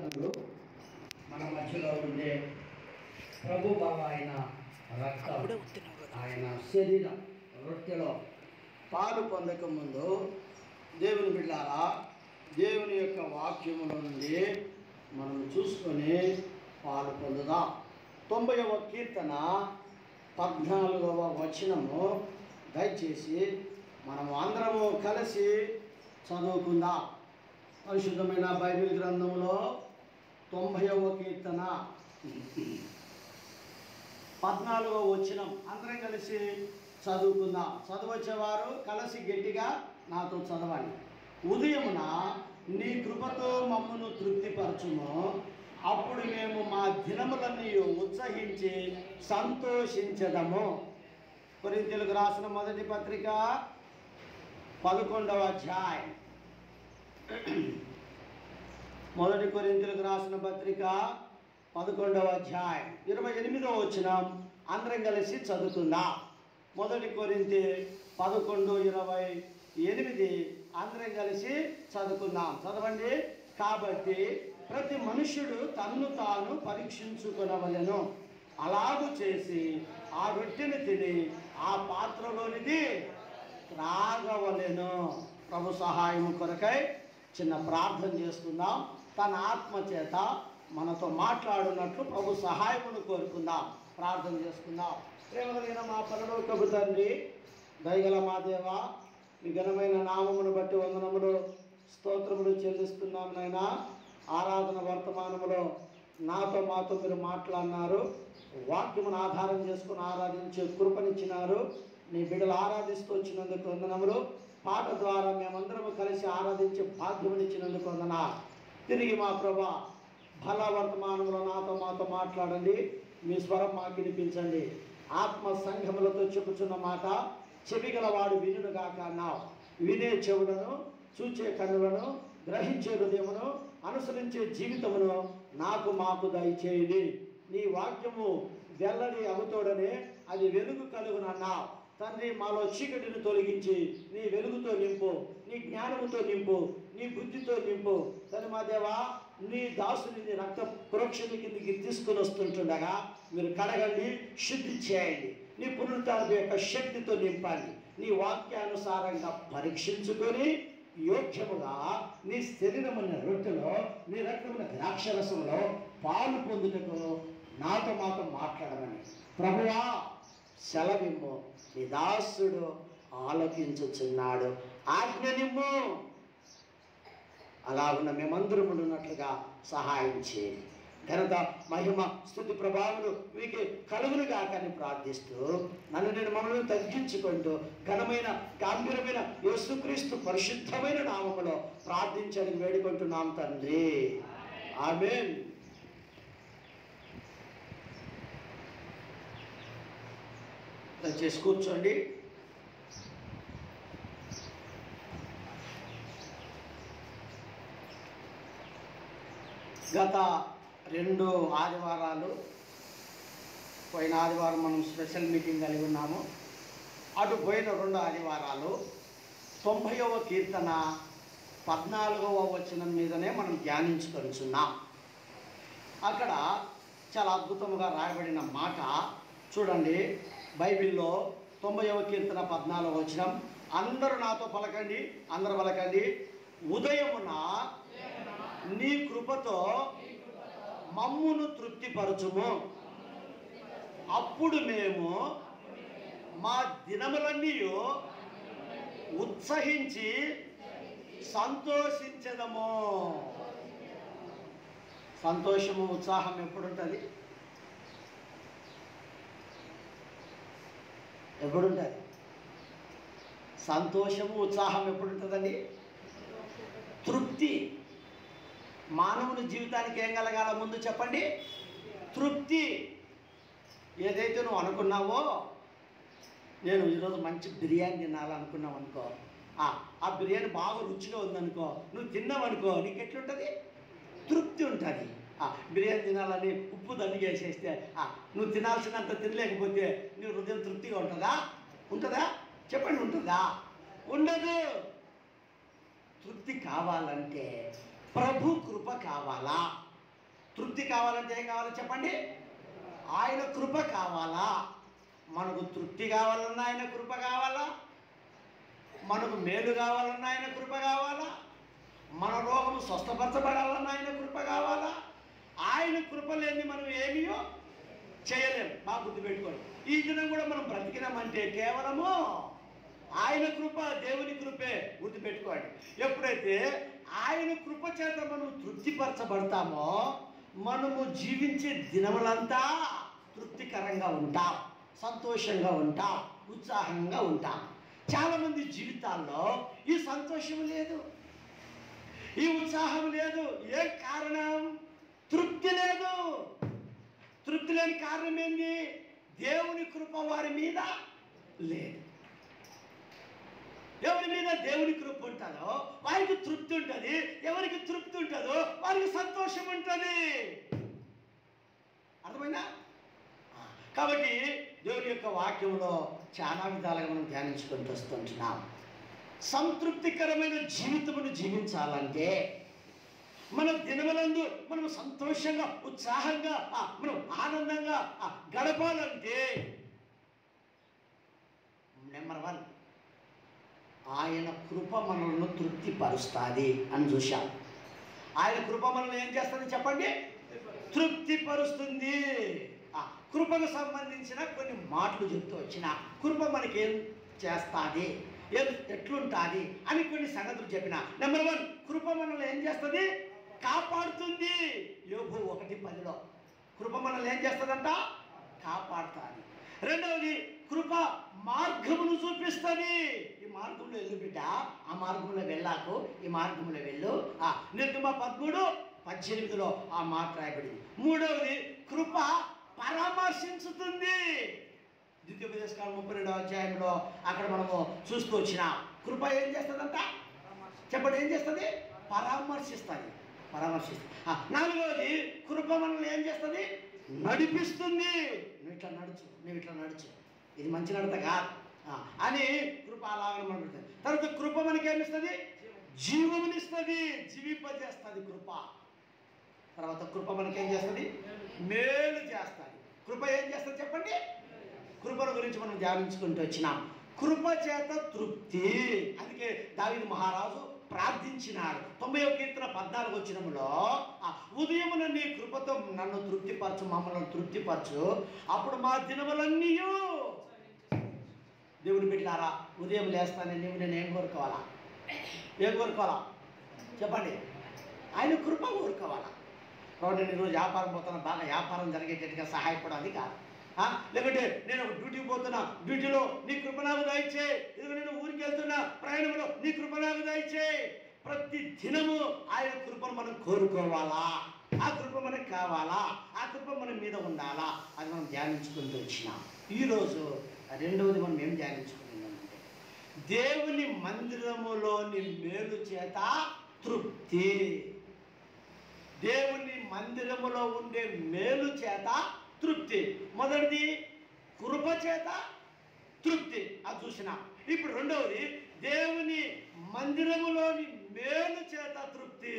కృతజ్ఞతలు మన మధ్యలో ఉండే ప్రభు బాబా ఆయన రక్తం అప్పుడే ఉత్తినావు కదా ఆయన శరీరం రొట్టెలో పాలు పొందక ముందు దేవుని బిడ్డారా దేవుని యొక్క వాక్యముల నుండి మనం చూసుకొని పాలు పొందుదాం తొంభైవ కీర్తన పద్నాలుగవ వచనము దయచేసి మనం అందరము కలిసి చదువుకుందాం పరిశుద్ధమైన బైబిల్ గ్రంథంలో తొంభైవ కీర్తన పద్నాలుగో వచనం అందరం కలిసి చదువుకుందాం చదవచ్చేవారు కలిసి గట్టిగా నాతో చదవండి ఉదయమున నీ కృపతో మమ్మను తృప్తిపరచుము అప్పుడు మేము మా దినములన్నీ ఉత్సహించి సంతోషించదము కొరింతలకు రాసిన మొదటి పత్రిక పదకొండవ అధ్యాయం మొదటి కొరింతలకు రాసిన పత్రిక పదకొండవ అధ్యాయం ఇరవై ఎనిమిదవ వచ్చిన అందరం కలిసి చదువుకుందాం మొదటి కొరింతి పదకొండు ఇరవై ఎనిమిది అందరం కలిసి చదువుకుందాం చదవండి కాబట్టి ప్రతి మనుష్యుడు తన్ను తాను పరీక్షించుకొనవలెను అలాగు చేసి ఆ రొట్టెని తిని ఆ పాత్రలోనిది త్రాగవలెను ప్రభు సహాయం కొరకై చిన్న ప్రార్థన చేసుకుందాం తన ఆత్మ చేత మనతో మాట్లాడున్నట్లు ప్రభు సహాయమును కోరుకుందాం ప్రార్థన చేసుకుందాం ప్రేమ కలిగిన మా పరలోకపు తండ్రి దయగల మా దేవ మీ ఘనమైన నామమును బట్టి వందనములు స్తోత్రములు చెల్లిస్తున్నాం నాయనా ఆరాధన వర్తమానములో నాతో మాతో మీరు మాట్లాడినారు వాక్యమును ఆధారం చేసుకుని ఆరాధించే కృపనిచ్చినారు నీ బిడ్డలు ఆరాధిస్తూ వచ్చినందుకు వందనములు పాట ద్వారా మేమందరము కలిసి ఆరాధించే భాగ్యమునిచ్చినందుకు వందనా తిరిగి మా ప్రభా బల వర్తమానంలో నాతో మాతో మాట్లాడండి మీ స్వరం మాకు వినిపించండి ఆత్మ సంఘములతో చెప్పుచున్న మాట చెవిగలవాడు వినుడుగాక అన్నావు వినే చెవులను చూచే కన్నులను గ్రహించే హృదయమును అనుసరించే జీవితమును నాకు మాకు దయచేయండి నీ వాక్యము వెల్లడి అవుతోడనే అది వెలుగు కలుగునన్నావు తండ్రి మాలో చీకటిని తొలగించి నీ వెలుగుతో నింపు నీ జ్ఞానముతో నింపు నీ బుద్ధితో నింపు తను మా దేవా నీ దాసుని నీ రక్త పురోక్షణ కిందికి తీసుకుని వస్తుంటుండగా మీరు కడగండి శుద్ధి చేయండి నీ పునరుద్ధారణ యొక్క శక్తితో నింపండి నీ వాక్యానుసారంగా పరీక్షించుకొని యోగ్యముగా నీ శరీరమైన రొట్టెలో నీ రక్తమైన ద్రాక్షరసంలో పాలు పొందుటకు నాతో మాతో మాట్లాడమని ప్రభువా సెలవిమ్ము నీ దాసుడు ఆలోకించుచున్నాడు ఆజ్ఞ నిమ్ము అలాగున్న మేమందరము ఉన్నట్లుగా సహాయం చేయండి ఘనత మహిమ స్థుతి ప్రభావములు మీకు కలుగును కాకని ప్రార్థిస్తూ నన్ను నేను మమ్మల్ని తగ్గించుకుంటూ ఘనమైన గాంభీరమైన యేసుక్రీస్తు పరిశుద్ధమైన నామములో ప్రార్థించడానికి వేడుకుంటున్నాం తండ్రి ఆమెన్ దయచేసి కూర్చోండి గత రెండు ఆదివారాలు పోయిన ఆదివారం మనం స్పెషల్ మీటింగ్ కలిగి ఉన్నాము అటు పోయిన రెండు ఆదివారాలు తొంభైవ కీర్తన పద్నాలుగవ వచనం మీదనే మనం ధ్యానించుకొనిచున్నాం అక్కడ చాలా అద్భుతంగా రాయబడిన మాట చూడండి బైబిల్లో తొంభైవ కీర్తన పద్నాలుగవ వచనం అందరూ నాతో పలకండి అందరూ పలకండి ఉదయమున నీ కృపతో మమ్మును తృప్తిపరచుము అప్పుడు మేము మా దినములన్నీ ఉత్సహించి సంతోషించదము సంతోషము ఉత్సాహం ఎప్పుడుంటుంది ఎప్పుడుంటుంది సంతోషము ఉత్సాహం ఎప్పుడుంటుందండి తృప్తి మానవుని జీవితానికి ఏం కలగాల ముందు చెప్పండి తృప్తి ఏదైతే నువ్వు అనుకున్నావో నేను ఈరోజు మంచి బిర్యానీ తినాలనుకున్నావు అనుకో ఆ ఆ బిర్యానీ బాగా రుచిగా ఉందనుకో నువ్వు తిన్నావనుకో నీకు ఎట్లుంటుంది తృప్తి ఉంటుంది ఆ బిర్యానీ తినాలని ఉప్పు దండిగా వేసేస్తే ఆ నువ్వు తినాల్సినంత తినలేకపోతే నీ హృదయం తృప్తిగా ఉంటుందా ఉంటుందా చెప్పండి ఉంటుందా ఉండదు తృప్తి కావాలంటే ప్రభు కృప కావాలా తృప్తి కావాలంటే ఏం కావాలో చెప్పండి ఆయన కృప కావాలా మనకు తృప్తి కావాలన్నా ఆయన కృప కావాలా మనకు మేలు కావాలన్నా ఆయన కృప కావాలా మన రోగం స్వస్థపరచబడాలన్నా ఆయన కృప కావాలా ఆయన కృప లేని మనం ఏమీయో చేయలేము బాగా గుర్తుపెట్టుకోండి ఈ దినం కూడా మనం బ్రతికినామంటే కేవలము ఆయన కృప దేవుని కృపే గుర్తుపెట్టుకోండి ఎప్పుడైతే ఆయన కృప చేత మనం తృప్తిపరచబడతామో మనము జీవించే దినములంతా తృప్తికరంగా ఉంటాం సంతోషంగా ఉంటాం ఉత్సాహంగా ఉంటాం చాలామంది జీవితాల్లో ఈ సంతోషం లేదు ఈ ఉత్సాహం లేదు ఏ కారణం తృప్తి లేదు తృప్తి లేని కారణం ఏంది దేవుని కృప వారి మీద లేదు ఎవరి మీద దేవుని కృప ఉంటుందో వారికి తృప్తి ఉంటుంది ఎవరికి తృప్తి ఉంటుందో వారికి సంతోషం ఉంటుంది అర్థమైందా ఆ, కాబట్టి దేవుని యొక్క వాక్యంలో చాలా విధాలుగా మనం ధ్యానించుకుంటూ వస్తుంటున్నాం సంతృప్తికరమైన జీవితమును జీవించాలంటే మన దినములందు మనం సంతోషంగా ఉత్సాహంగా ఆ, మనం ఆనందంగా ఆ, గడపాలంటే నెంబర్ వన్ ఆయన కృప మనల్ని తృప్తిపరుస్తుంది అని చూశాం ఆయన కృప మనల్ని ఏం చేస్తుంది చెప్పండి తృప్తిపరుస్తుంది ఆ కృపకు సంబంధించిన కొన్ని మాటలు చెప్తూ వచ్చిన కృప మనకి ఏం చేస్తుంది ఏం ఎట్లుంటుంది అని కొన్ని సంగతులు చెప్పిన నెంబర్ వన్ కృప మనల్ని ఏం చేస్తుంది కాపాడుతుంది యోగు ఒకటి పదిలో కృప మనల్ని ఏం చేస్తుందంట కాపాడుతుంది రెండవది కృప మార్గమును చూపిస్తుంది ఈ మార్గంలో వెళ్ళు బిడ్డ ఆ మార్గంలో వెళ్ళాకు ఈ మార్గంలో వెళ్ళు ఆ నిర్గమ పదమూడు పద్దెనిమిదిలో ఆ మాట రాయబడింది మూడవది కృప పరామర్శించుతుంది ద్వితీయోపదేశకాలం ముప్పై రెండో అధ్యాయంలో అక్కడ మనము చూస్తూ వచ్చినాం కృప ఏం చేస్తుందంట చెప్పండి ఏం చేస్తుంది పరామర్శిస్తుంది పరామర్శిస్తుంది ఆ, నాలుగవది కృప మనల్ని ఏం చేస్తుంది నడిపిస్తుంది నువ్వు ఇట్లా నడుచు నువ్వు ఇట్లా నడుచు ఇది మంచి నడత కాదు ఆ, అని కృప అలాగనే మనం పెడుతుంది. తర్వాత కృప మనకి ఏమిస్తుంది జీవమునిస్తుంది జీవింపజేస్తుంది కృప తర్వాత కృప మనకి ఏం చేస్తుంది మేలు చేస్తుంది కృప ఏం చేస్తుంది చెప్పండి కృపల గురించి మనం ధ్యానించుకుంటూ వచ్చినాం కృప చేత తృప్తి అందుకే దావిది మహారాజు ప్రార్థించినాడు తొంభై కీర్తన పద్నాలుగు వచ్చినములో ఆ ఉదయమున నీ కృపతో నన్ను తృప్తిపరచు మమ్మల్ని తృప్తిపరచు అప్పుడు మా దినములన్నీ దేవుని బిడ్డారా ఉదయం లేస్తానే నీవు నేను ఏం కోరుకోవాలా ఏం కోరుకోవాలా చెప్పండి ఆయన కృప కోరుకోవాలా కాబట్టి నేను ఈరోజు వ్యాపారం పోతున్నా బాగా వ్యాపారం జరిగేటట్టుగా సహాయపడాలి కాదు ఆ? లేకుంటే నేను ఒక డ్యూటీకి పోతున్నా డ్యూటీలో నీ కృప నాకు దయచే ఇదిగో నేను ఊరికి వెళ్తున్నా ప్రయాణంలో నీ కృప నాకు దయచే ప్రతి దినము ఆయన కృపను మనం కోరుకోవాలా ఆ కృప మనకు కావాలా ఆ కృప మన మీద ఉండాలా అది మనం ధ్యానించుకుంటూ వచ్చినాం ఈరోజు రెండవది మనం ఏం ధ్యానించుకుంటున్నామంటే దేవుని మందిరములోని మేలు చేత తృప్తి దేవుని మందిరములో ఉండే మేలు చేత తృప్తి మొదటిది కృప చేత తృప్తి అది చూసిన ఇప్పుడు రెండవది దేవుని మందిరములోని మేలు చేత తృప్తి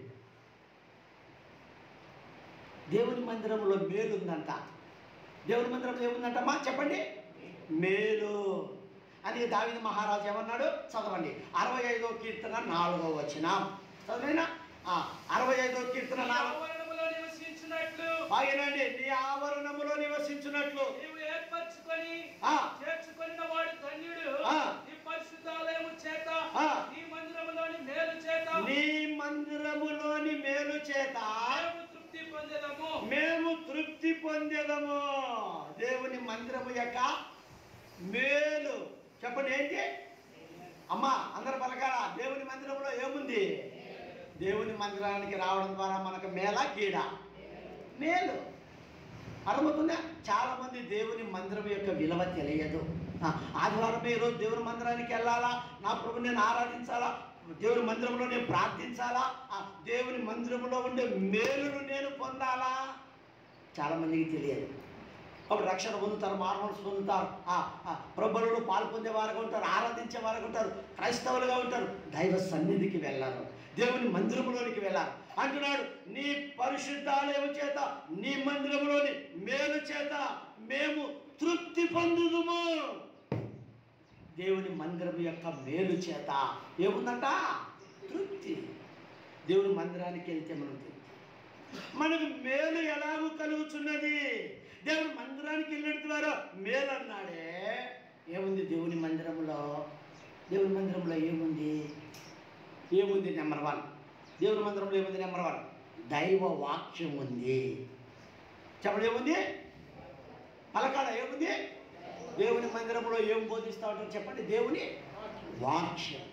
దేవుని మందిరంలో మేలు ఉందంట దేవుని మందిరంలో ఏముందంటమ్మా చెప్పండి మేలు అని దావిద మహారాజు ఏమన్నాడు చదవండి అరవై ఐదో కీర్తన నాలుగో వచ్చిన చదివినా అరవై ఐదో కీర్తన నాలుగు ఆవరణములో నివసించినట్లు బాగినండి నీ ఆవరణములో నివసించినట్లు నీవు ఏర్పరచుకొని ఆ. చేర్చుకొనిన వాడు ధన్యుడు ఆ. నీ పరిశుద్ధాలయము చేత ఆ. నీ మందిరములోని మేలు చేత నీ మందిరములోని మేలు చేత మేము తృప్తి పొందేదము మేము తృప్తి పొందేదము దేవుని మందిరము యొక్క మేలు చెప్పండి ఏంటి అమ్మా అందరు పలకాల దేవుని మందిరంలో ఏముంది దేవుని మందిరానికి రావడం ద్వారా మనకు మేల కీడ మేలు అర్థమవుతుందా చాలా మంది దేవుని మందిరం యొక్క విలువ తెలియదు ఆ, ఆదివారం ఈరోజు దేవుని మందిరానికి వెళ్ళాలా నా ప్రభు నేను ఆరాధించాలా దేవుని మందిరంలో నేను ప్రార్థించాలా ఆ దేవుని మందిరంలో ఉండే మేలును నేను పొందాలా చాలా మందికి తెలియదు అప్పుడు రక్షణ పొందుతారు మార్మల్స్ పొందుతారు ఆ ఆ ప్రభువులు పాలు పొందే వారుగా ఉంటారు ఆరాధించే వారుగా ఉంటారు క్రైస్తవులుగా ఉంటారు దైవ సన్నిధికి వెళ్ళారు దేవుని మందిరంలోనికి వెళ్ళాలి అంటున్నాడు నీ పరిశుద్ధాలయం చేత నీ మందిరంలోని మేలు చేత మేము తృప్తి పొందుదుము దేవుని మందిరం యొక్క మేలు చేత ఏముందంట తృప్తి దేవుని మందిరానికి వెళ్తే మనం తృప్తి మనకు మేలు ఎలాగూ కలుగుతున్నది దేవుని మందిరానికి వెళ్ళిన ద్వారా మేలు అన్నాడే ఏముంది దేవుని మందిరంలో దేవుని మందిరంలో ఏముంది ఏముంది నెంబర్ వన్ దేవుని మందిరంలో ఏముంది నెంబర్ వన్ దైవ వాక్యం ఉంది చెప్పండి ఏముంది పలకాడ ఏముంది దేవుని మందిరంలో ఏం బోధిస్తా ఉంటారు చెప్పండి దేవుని వాక్యం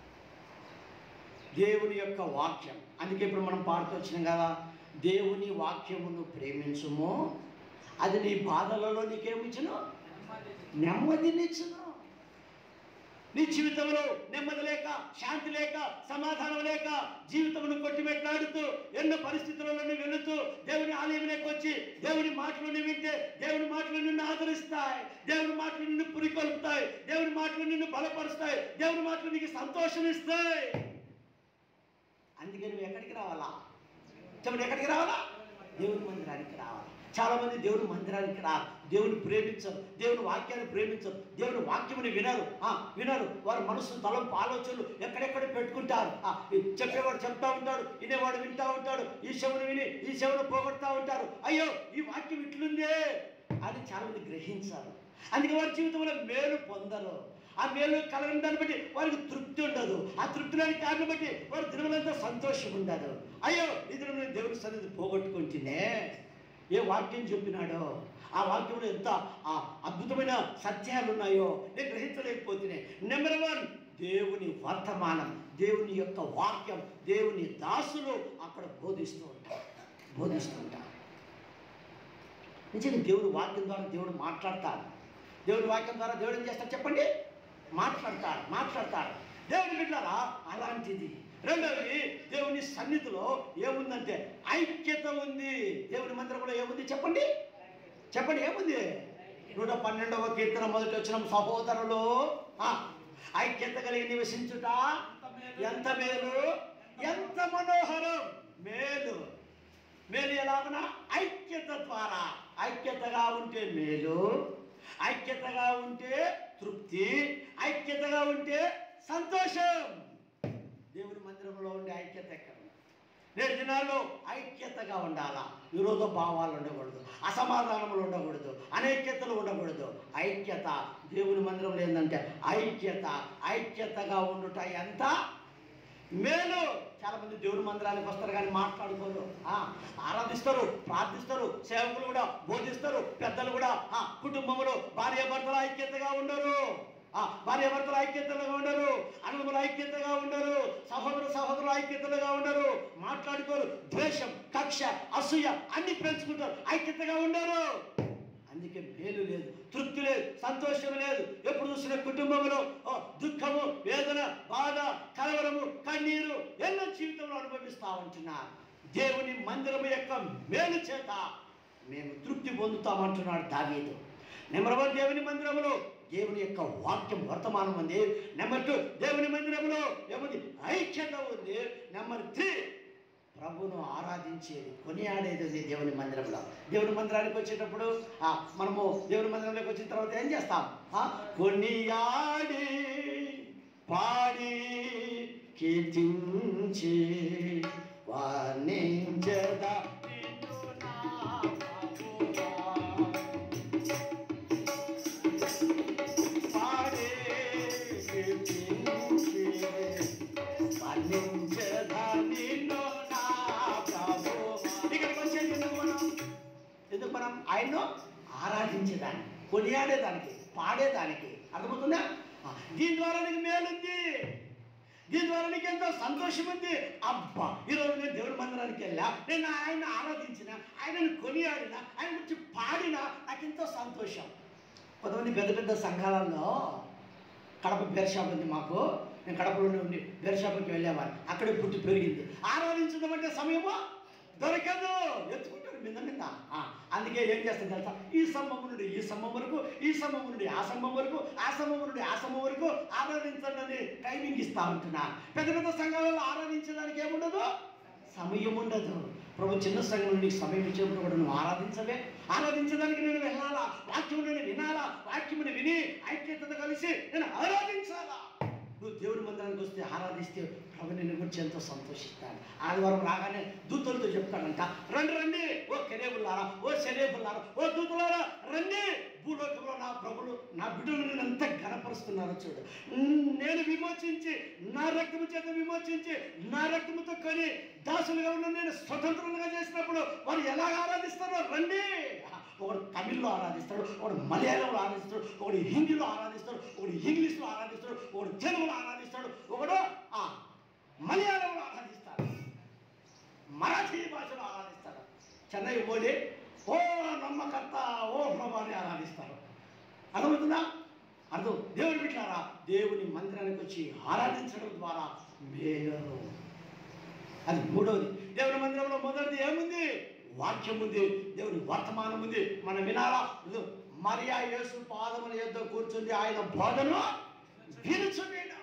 దేవుని యొక్క వాక్యం అందుకే ఇప్పుడు మనం పాడుతూ వచ్చినాం కదా దేవుని వాక్యమును ప్రేమించుము అది నీ బాధలలో నీకేమిచ్చును నెమ్మదినిచ్చును నీ జీవితంలో నెమ్మది లేక శాంతి లేక సమాధానం లేక జీవితమును కొట్టిమెట్లాడుతూ ఎన్నో పరిస్థితులలో నువ్వు వెళుతూ దేవుని ఆలయంలోకి వచ్చి దేవుని మాటలు నువ్వు వింటే దేవుని మాటలు నిన్ను ఆదరిస్తాయి దేవుని మాటలు నిన్ను పురికొల్పుతాయి దేవుని మాటలు నిన్ను బలపరుస్తాయి దేవుని మాటలు నీకు సంతోషం ఇస్తాయి అందుకే నువ్వు ఎక్కడికి రావాలా చెప్పండి ఎక్కడికి రావాలా దేవుని మందిరానికి రావాలి చాలా మంది దేవుని మందిరానికి రారు దేవుని ప్రేమించరు దేవుని వాక్యాన్ని ప్రేమించరు దేవుని వాక్యముని వినరు ఆ, వినరు వారి మనసు తలంపు ఆలోచనలు ఎక్కడెక్కడ పెట్టుకుంటారు ఆ, ఈ చెప్పేవాడు చెప్తా ఉంటాడు వినేవాడు వింటా ఉంటాడు ఈ శవును విని ఈ శవును పోగొడతా ఉంటారు అయ్యో ఈ వాక్యం ఇట్లుందే అని చాలా మంది గ్రహించారు అందుకే వారి జీవితంలో మేలు పొందరు ఆ మేలు కలగని దాన్ని బట్టి వారికి తృప్తి ఉండదు ఆ తృప్తి లేని కారణం బట్టి వారి దినములంతా సంతోషం ఉండదు అయ్యో ఈ దినం నేను దేవుని సన్నిధి పోగొట్టుకుంటేనే ఏ వాక్యం చెప్పినాడో ఆ వాక్యంలో ఎంత ఆ అద్భుతమైన సత్యాలు ఉన్నాయో నేను గ్రహించలేకపోతేనే నెంబర్ వన్ దేవుని వర్తమానం దేవుని యొక్క వాక్యం దేవుని దాసులు అక్కడ బోధిస్తూ ఉంటారు బోధిస్తూ ఉంటారు నిజంగా దేవుని వాక్యం ద్వారా దేవుడు మాట్లాడతాడు దేవుని వాక్యం ద్వారా దేవుడు ఏం చేస్తాడు చెప్పండి మాట్లాడతాడు మాట్లాడతాడు దేవుని బిడ్డారా అలాంటిది రెండవది దేవుని సన్నిధిలో ఏముందంటే ఐక్యత ఉంది దేవుని మందిరంలో ఏముంది చెప్పండి చెప్పండి ఏముంది నూట పన్నెండవ కీర్తన మొదటి వచ్చిన సహోదరులు ఆ, ఐక్యత కలిగి నివసించుట ఎంత మేలు ఎంత మనోహరం మేలు మేలు ఎలాగునా ఐక్యత ద్వారా ఐక్యతగా ఉంటే మేలు ఐక్యతగా ఉంటే తృప్తి ఐక్యతగా ఉంటే సంతోషం దేవుని మందిరంలో ఉండే ఐక్యత ఎక్కడ ఉంది? నేటి దినాల్లో ఐక్యతగా ఉండాలా విరోధ భావాలు ఉండకూడదు అసమాధానములు ఉండకూడదు అనైక్యతలు ఉండకూడదు ఐక్యత దేవుని మందిరంలో ఏంటంటే ఐక్యత ఐక్యతగా ఉండుట ఎంత మేలు చాలా మంది దేవుని మందిరానికి వస్తారు కానీ మాట్లాడుకోరు ఆ, ఆరాధిస్తారు ప్రార్థిస్తారు సేవకులు కూడా బోధిస్తారు పెద్దలు కూడా ఆ, కుటుంబంలో భార్య భర్తల ఐక్యతగా ఉండరు ఆ, భార్య భర్తల ఐక్యతలుగా ఉండరు అన్నముల ఐక్యతగా ఉండరు సహోదరు సహోదరుల ఐక్యతలుగా ఉండరు మాట్లాడుకోరు ద్వేషం కక్ష అసూయ అన్ని పెంచుకుంటారు ఐక్యతగా ఉండరు అందుకే మేలు లేదు తృప్తి లేదు సంతోషం లేదు ఎప్పుడు చూసిన కుటుంబంలో ఓ, దుఃఖము వేదన బాధ కలవరము కన్నీరు ఎన్నో జీవితంలో అనుభవిస్తా ఉంటున్నారు దేవుని మందిరము యొక్క మేలు చేత మేము తృప్తి పొందుతామంటున్నాడు దావీదు నెంబర్ వన్ దేవుని మందిరములో దేవుని యొక్క వాక్యం వర్తమానం ఉంది నెంబర్ టూ దేవుని మందిరంలో ఏముంది ఐక్యత ఉంది నెంబర్ త్రీ ప్రభును ఆరాధించేది కొనియాడేది ఉంది దేవుని మందిరంలో దేవుని మందిరానికి వచ్చేటప్పుడు ఆ, మనము దేవుని మందిరంలోకి వచ్చిన తర్వాత ఏం చేస్తాం ఆ, కొనియాడి పాడి కీర్తించి వర్ణించదా నిన్ను నా ప్రభువా. పాడి కీర్తించి వర్ణించదా నిన్ను నా ప్రభువా. ఇక్కడికి వచ్చేది ఎందుకు మనం ఎందుకు మనం ఆయన్ను ఆరాధించేదానికి కొనియాడేదానికి పాడేదానికి అర్థమవుతుందా ఆ, దీని ద్వారా నీకు మేలుంది దీని ద్వారా నీకు ఎంతో సంతోషం ఉంది అబ్బా ఈరోజు నేను దేవుడి మందిరానికి వెళ్ళా నేను ఆయన ఆరాధించిన ఆయనను కొనియాడిన ఆయన గురించి పాడిన నాకు ఎంతో సంతోషం కొంతమంది పెద్ద పెద్ద సంఘాలలో కడప బేర్ షాప్ ఉంది మాకు నేను కడపలోనే ఉండి బేర్ షాప్కి వెళ్ళేవాడిని అక్కడే పుట్టి పెరిగింది ఆరాధించడం అంటే సమయము దొరకదు ఎత్తుకుంటారు మీద మీద ఆ, అందుకే ఏం చేస్తుంది తెలుసా ఈ స్తంభం నుండి ఈ స్తంభం వరకు ఈ స్తంభం నుండి ఆ స్తంభం వరకు ఆ స్తంభం నుండి ఆ స్తంభం వరకు ఆరాధించండి అని టైమింగ్ ఇస్తా ఉంటున్నా పెద్ద పెద్ద సంఘాలలో ఆరాధించడానికి ఏముండదు సమయం ఉండదు ప్రభు చిన్న సంఘం నుండి సమయం ఇచ్చేప్పుడు కూడా నువ్వు ఆరాధించవే ఆరాధించడానికి నేను వెళ్ళాలా వాక్యం నేను వినాలా వాక్యముని విని ఐక్యతతో కలిసి నేను ఆరాధించాలా నువ్వు దేవుని మందిరానికి వస్తే ఆరాధిస్తే ప్రభు నిన్ను గురించి ఎంతో సంతోషిస్తాడు ఆదివారం రాగానే దూతలతో చెప్తాడంట రండి రండి ఓ కెరేబుల్లారా ఓ శరేబుల్లారా ఓ దూతలారా రండి భూలోకంలో నా ప్రభులు నా బిడ్డలు నేను ఎంత గణపరుస్తున్నారో చూడు ఉమ్, నేను విమోచించి నా రక్తము చేత విమోచించి నా రక్తముతో కొని దాసులుగా ఉన్న నేను స్వతంత్రంగా చేసినప్పుడు వారు ఎలా ఆరాధిస్తారో రండి ఒకడు తమిళ్లో ఆరాధిస్తాడు ఒకడు మలయాళంలో ఆరాధిస్తాడు ఒకడు హిందీలో ఆరాధిస్తాడు ఒకడు ఇంగ్లీష్లో ఆరాధిస్తాడు ఒకడు తెలుగులో ఆరాధిస్తాడు ఒకడు ఆ మలయాళంలో ఆరాధిస్తాడు మరాఠీ భాషలో ఆరాధిస్తాడు చెన్నై పోలి ఓ నమ్మకర్త ఓ ప్రభు అని ఆరాధిస్తారు అర్థమవుతుందా అర్థం దేవుని బిడ్డారా దేవుని మందిరానికి వచ్చి ఆరాధించడం ద్వారా మేలు అది మూడవది దేవుని మందిరంలో మొదటిది ఏముంది వాక్యం ఉంది దేవుని వర్తమానం ఉంది మనం వినాలా ఇదిగో, మరియా యేసు పాదముల యొద్ద కూర్చుంది ఆయన బోధను వినుచు నేను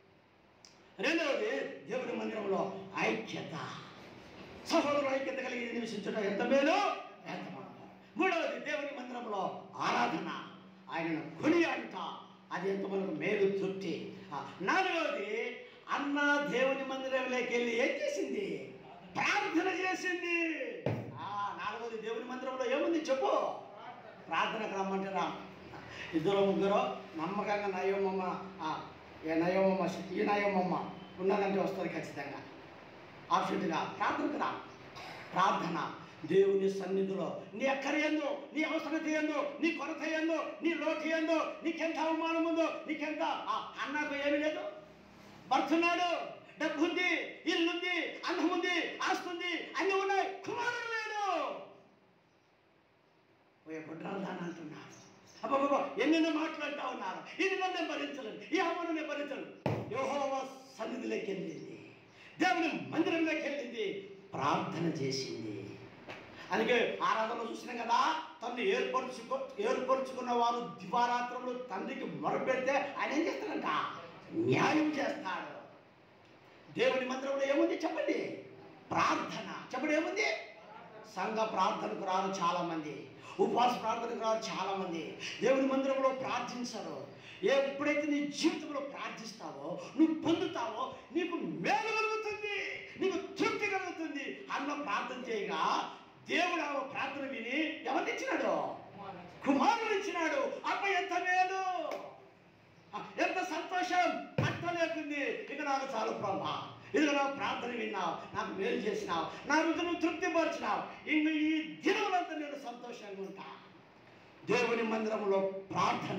రెండవది దేవుని మందిరంలో ఐక్యత సహోదరుల ఐక్యత కలిగి నివసించుట ఎంత మేలు ఎంత మనము. మూడవది దేవుని మందిరంలో ఆరాధన ఆయనను కొనియాడుట అది ఎంత మనకు మేలు తృప్తి ఆ, నాలుగవది అన్న దేవుని మందిరంలోకి వెళ్ళి ఏం చేసింది ప్రార్థన చేసింది ఆ, నాలుగవది దేవుని మందిరంలో ఏముంది చెప్పు ప్రార్థనకు రమ్మంటారా ఇద్దరు ముగ్గురు నమ్మకంగా నయోమమ్మ ఆ, ఏ నయోమమ్మ ఈ నయోమమ్మ ఉన్నదంటే వస్తుంది ఖచ్చితంగా ఆప్షన్గా ప్రార్థనకు రా ప్రార్థన దేవుని సన్నిధిలో నీ అక్కర ఎందు నీ అవసరత ఎందు నీ కొరత ఎందు నీ లోటు ఎందు నీకెంత అవమానం ఉందో నీకెంత ఆ, అన్నకు ఏమీ లేదు భర్తున్నాడు డబ్బు ఉంది ఇల్లుంది అన్నం ఉంది ఆస్తి ఉంది అన్ని ఉన్నాయి కుమారుడు లేడు ఓ గుడ్రాలు దాని అంటున్నారు అబ్బాబా ఎన్నెన్నో మాట్లాడుతూ ఉన్నారు ఇది నన్ను భరించలేదు ఈ అమ్మను నేను భరించను యోహోవ సన్నిధిలోకి వెళ్ళింది దేవుని మందిరంలోకి వెళ్ళింది ప్రార్థన చేసింది అందుకే ఆరాధనలో చూసినాం కదా తను ఏర్పరచుకో ఏర్పరచుకున్న వారు దివారాత్రంలో తండ్రికి మొరపెడితే ఆయన ఏం చేస్తాడంట న్యాయం చేస్తాడు దేవుని మందిరంలో ఏముంది చెప్పండి ప్రార్థన చెప్పండి ఏముంది సంఘ ప్రార్థనకు రారు చాలా మంది ఉపవాస ప్రార్థనకు రారు చాలా మంది దేవుని మందిరంలో ప్రార్థించరు ఎప్పుడైతే నీ జీవితంలో ప్రార్థిస్తావో నువ్వు పొందుతావో నీకు మేలు కలుగుతుంది నీకు తృప్తి కలుగుతుంది అన్న ప్రార్థన చేయగా దేవుడు ఆ ప్రార్థన విని ఎవరిని ఇచ్చినాడు కుమారుడు ఇచ్చినాడు అప్ప ఎంత మేలు ఆ, ఎంత సంతోషం పట్టలేకుంది ఇక నాకు చాలు ప్రభా ఇదిగో నా ప్రార్థన విన్నావు నాకు మేలు చేసినావు నా రుజును తృప్తిపరిచినావు ఇంక ఈ దినములంతా నేను సంతోషంగా ఉంటా దేవుని మందిరంలో ప్రార్థన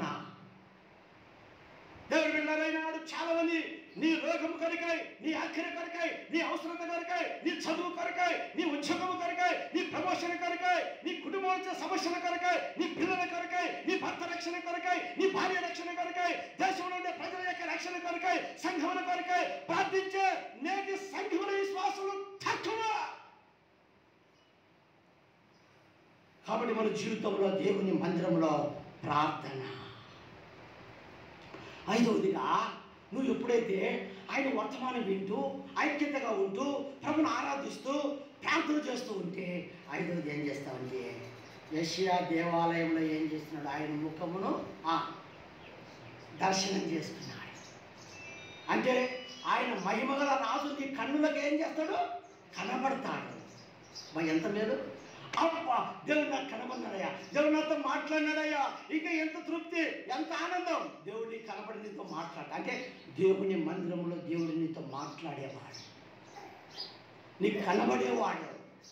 దేవుడు బిడ్డలైనాడు చాలా మంది నీ రోగం కొరకాయి నీ అక్కర కొరకాయి నీ అవసరత కొరకాయి నీ చదువు కొరకాయి నీ ఉద్యోగం కొరకాయి నీ ప్రమోషన్ కొరకాయి నీ కుటుంబం వచ్చే సమస్యల కొరకాయి నీ పిల్లల కొరకాయి నీ భర్త రక్షణ కొరకాయి నీ భార్య రక్షణ కొరకాయి దేశంలో ఉండే ప్రజల యొక్క రక్షణ కొరకాయి సంఘముల కొరకాయి ప్రార్థించే నేటి సంఘముల విశ్వాసులు తక్కువ కాబట్టి మన జీవితంలో దేవుని మందిరంలో ప్రార్థన ఐదవదిగా నువ్వు ఎప్పుడైతే ఆయన వర్తమానం వింటూ ఐక్యతగా ఉంటూ ప్రభుని ఆరాధిస్తూ ప్రార్థన చేస్తూ ఉంటే ఐదవది ఏం చేస్తావంటే యషియా దేవాలయంలో ఏం చేస్తున్నాడు ఆయన ముఖమును ఆ, దర్శనం చేసుకున్నాడు అంటే ఆయన మహిమగల రాజు నీ కన్నులకు ఏం చేస్తాడు కనబడతాడు మరి ఎంత మేలు అబ్బా దేవుడు నాకు కనబడినాడయ్యా దేవుడు నాతో మాట్లాడినాడయ్యా ఇంకా ఎంత తృప్తి ఎంత ఆనందం దేవుడు నీకు కనబడి నీతో మాట్లాడు అంటే దేవుని మందిరంలో దేవుడు నీతో మాట్లాడేవాడు నీకు కనబడేవాడు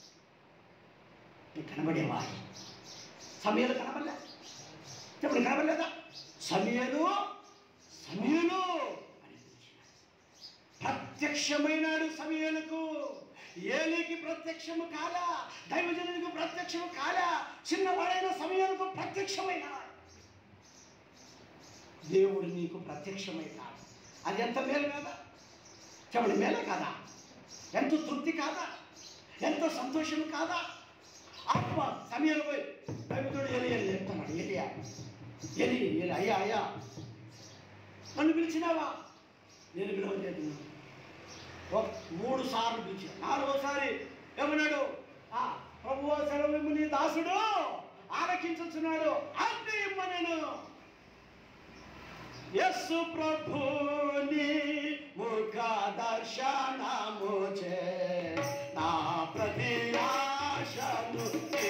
నీకు కనబడేవాడు సమయాలు కనబడలే చెప్పండి కనబడలేదా సమయాలు సమయాలు అని పిలిచినాడు. ప్రత్యక్షమైనాడు సమయాలకు ఏలికి ప్రత్యక్షము కాలా దైవజనునికి ప్రత్యక్షము కాలా చిన్నవాడైన సమయాలకు ప్రత్యక్షమైనాడు దేవుడు నీకు ప్రత్యక్షమైనాడు అది ఎంత మేలు కాదా చెప్పండి మేలే కాదా ఎంత తృప్తి కాదా ఎంత సంతోషం కాదా ఆత్మ సమయాలు పోయి దైవతుడు ఎలి అని చెప్తున్నాడు ఎలియా ఎలి ఎలి అయ్యా అయ్యా నన్ను పిలిచినావా నేను పిలవలేదు ఒక మూడు సార్లు పిలిచి నాలుగోసారి ఏమన్నాడు ఆ ప్రభు సెలవు నీ దాసుడు ఆలకించుచున్నాడు అగ్ని ఇమ్మనను యస్సు ప్రభుని ముఖ దర్శనము చే నా ప్రతి ఆశను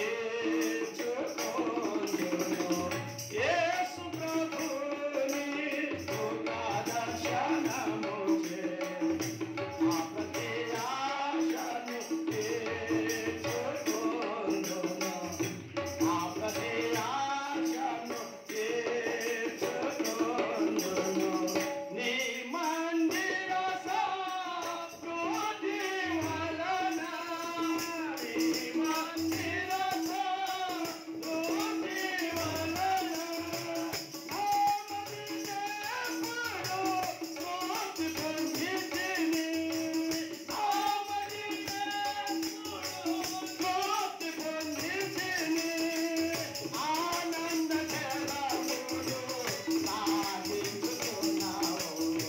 తీర్చుకొందును. యేసు ప్రభుని ముఖ దర్శనము చే నా ప్రతి ఆశను తీర్చుకొందును. నా ప్రతి ఆశను తీర్చుకొందును. నీ మందిర సంస్కృతి వలన, నీ మందిర సంస్కృతి వలన, ఆమదినేపుడు స్మృతి పొందితిని. ఆమదినేపుడు స్మృతి పొందితిని. ఆనంద జలములు సాగించుకున్నావు.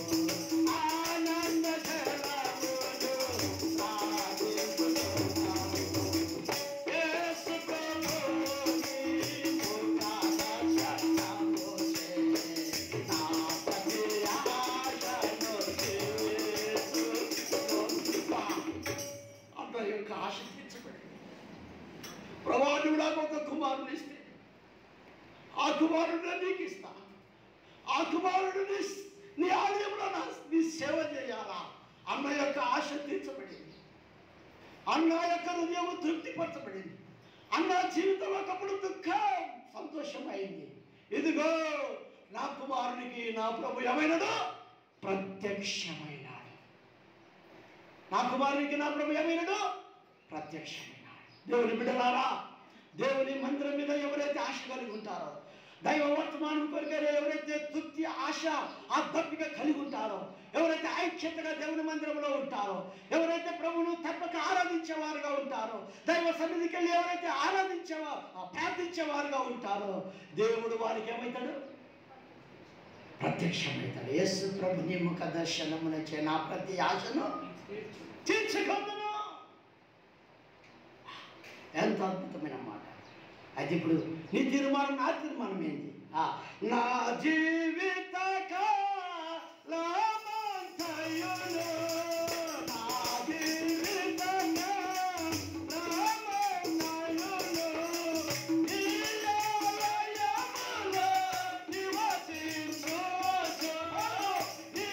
ఆనంద జలములు సాగించుకున్నావు. యేసు ప్రభుని ముఖ దర్శనము చే నా ప్రతి ఆశను తీర్చుకొనుమా. అందరి యొక్క ఆశ తీర్చబడి ప్రభావం నాకు ఒక కుమారుని ఇస్తే ఆ కుమారుడు నీకు ఇస్తా ఆ కుమారుడు నీ నీ ఆలయంలో నా నీ సేవ చేయాలా అన్న యొక్క ఆశ తీర్చబడింది అన్న యొక్క హృదయం తృప్తిపరచబడింది అన్న జీవితం ఒకప్పుడు దుఃఖం సంతోషమైంది ఇదిగో నా కుమారునికి నా ప్రభు ఏమైనాడు ప్రత్యక్షమైనాడు నా కుమారునికి నా ప్రభు ఏమైనాడు ప్రత్యక్షమైనాడు దేవుని బిడ్డలారా దేవుని మందిరం మీద ఎవరైతే ఆశ కలిగి ఉంటారో దైవ వర్తమానం కొరికే ఎవరైతే తృప్తి ఆశ ఆధ్యాత్మిక కలిగి ఉంటారో ఎవరైతే ఐక్యతగా దేవుని మందిరంలో ఉంటారో ఎవరైతే ప్రభువును తప్పక ఆరాధించేవారుగా ఉంటారో దైవ సన్నిధికి వెళ్ళి ఎవరైతే ఆరాధించేవా ప్రార్థించేవారుగా ఉంటారో దేవుడు వారికి ఏమవుతాడు ప్రత్యక్షమవుతాడు యేసు ప్రభు నీ ముఖ దర్శనమునచే నా ప్రతి ఆశను తీర్చుకుందును ఎంత అద్భుతమైన మాట అయితే ఇప్పుడు నీ తీర్మానం నా తీర్మానం ఏంటి ఆ, నా జీవిత కాలమంతయును, నా జీవిత కాలమంతయును, నీ ఆలయములో నివసించుచు. నీ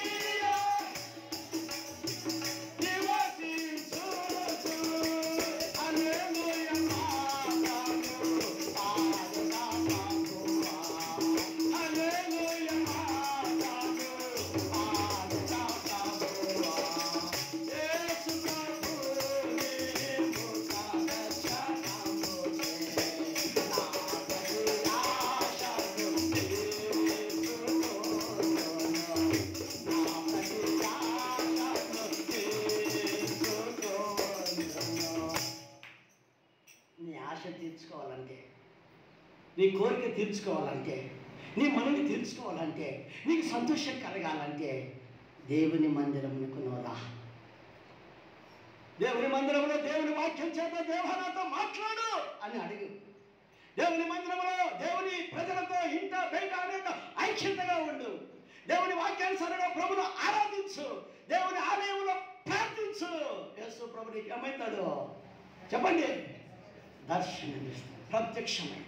నీ ఆశ తీర్చుకోవాలంటే నీ కోరిక తీర్చుకోవాలంటే నీ మనని తీర్చుకోవాలంటే నీకు సంతోషం కలగాలంటే దేవుని మందిరమునకు నోరా దేవుని మందిరంలో దేవుని వాక్యం చేత దేవనాతో మాట్లాడు అని అడుగు దేవుని మందిరంలో దేవుని ప్రజలతో ఇంట బయట అనేక ఐక్యతగా ఉండు దేవుని వాక్యానుసారంగా ప్రభును ఆరాధించు దేవుని ఆలయంలో ప్రార్థించు యేసు ప్రభు నీకు ఏమవుతాడు చెప్పండి దర్శనమిస్తాడు ప్రత్యక్షమవుతాడు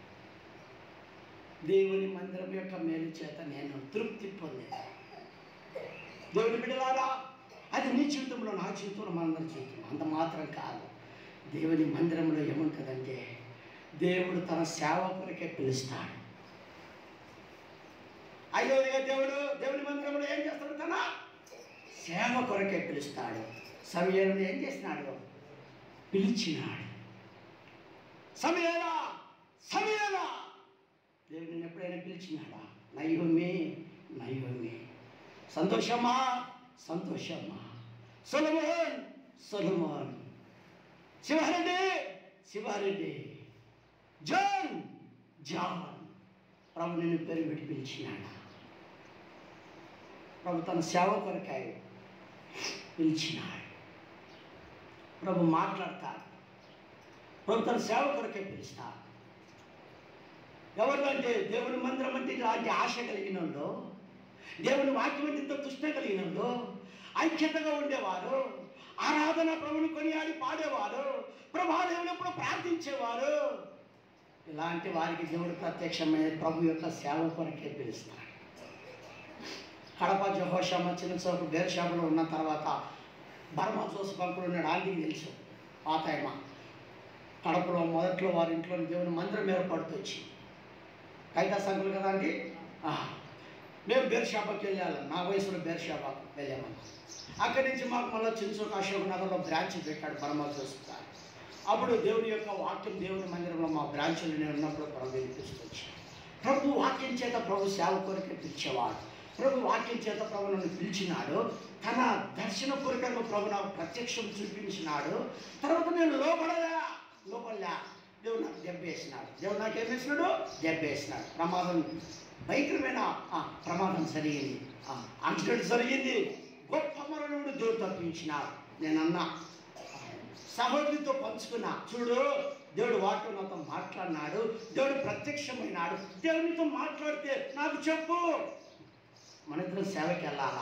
దేవుని మందిరం యొక్క మేలు చేత నేను తృప్తి పొందాను దేవుని బిడ్డలారా అది నీ జీవితంలో నా జీవితంలో మనందరి జీవితంలో అంత మాత్రం కాదు దేవుని మందిరంలో ఏముంటుందంటే దేవుడు తన సేవకులకే పిలుస్తాడు ఐదవదిగా దేవుడు దేవుని మందిరంలో ఏం చేస్తాడు తన సేవ కొరకే పిలుస్తాడు సమయంలో ఏం చేసినాడు పిలిచినాడు సమయాలా సమయాలా దేవుడిని ఎప్పుడైనా పిలిచినాడా నైవమే నైవమే సంతోషమా సంతోషమా Solomon Solomon Sivareddy Sivareddy John John ప్రభు నిన్ను పేరు పెట్టి పిలిచినాడు ప్రభు తన సేవ కొరకాయ పిలిచినాడు ప్రభు మాట్లాడతాడు ప్రభు తన సేవ కొరకే పిలుస్తాడు ఎవరికంటే దేవుని మందిరం అంటే ఇలాంటి ఆశ కలిగిన వాళ్ళు దేవుని వాక్యం అంటే ఇంత తృష్ణ కలిగిన వాళ్ళు ఐక్యతగా ఉండేవారు ఆరాధన ప్రభుని కొనియాడి పాడేవారు ప్రభా దేవుని ఎప్పుడు ప్రార్థించేవారు ఇలాంటి వారికి దేవుడు ప్రత్యక్షమైన ప్రభు యొక్క సేవ కొరకే పిలుస్తాడు కడప జహోషమ్మ చిన్న చౌక బేర్షాపులో ఉన్న తర్వాత బర్మా జోసి పంపుడు ఉన్నాడు ఆంటీకి తెలుసు పాతాయమ్మ కడపలో మొదట్లో వారి ఇంట్లో దేవుని మందిరం ఏర్పడుతూ వచ్చింది కైతా సంకులు కదా అండి ఆ. మేము బేర్షాపాకి వెళ్ళాలి నా వయసులో బేర్షాపాకు వెళ్ళామని అక్కడి నుంచి మాకు మళ్ళీ చిన్సోక్ అశోక్ నగర్లో బ్రాంచ్ పెట్టాడు పరమా చూస్తారు అప్పుడు దేవుని యొక్క వాక్యం దేవుని మందిరంలో మా బ్రాంచ్లో నేను ఉన్నప్పుడు ప్రభు వినిపిస్తూ వచ్చాను ప్రభు వాక్యం చేత ప్రభు సేవ కొరకే పిలిచేవాడు ప్రభు వాక్యం చేత ప్రభు నన్ను పిలిచినాడు తన దర్శన పూర్వకంగా ప్రభు నాకు ప్రత్యక్షం చూపించినాడు తర్వాత నేను లోపడలే లోపలే దేవుడు నాకు దెబ్బేసినాడు దేవుడు నాకు ఏం వేసినాడు దెబ్బేసినాడు ప్రమాదం భయంకరమైన ఆ, ప్రమాదం జరిగింది అంచడం జరిగింది గొప్ప మరణుడు దేవుడు తప్పించినాడు నేను అన్నా సహోదరితో పంచుకున్నా చూడు దేవుడు వాటితో నాతో మాట్లాడినాడు దేవుడు ప్రత్యక్షమైనాడు దేవునితో మాట్లాడితే నాకు చెప్పు మన ఇద్దరం సేవకి వెళ్ళాలా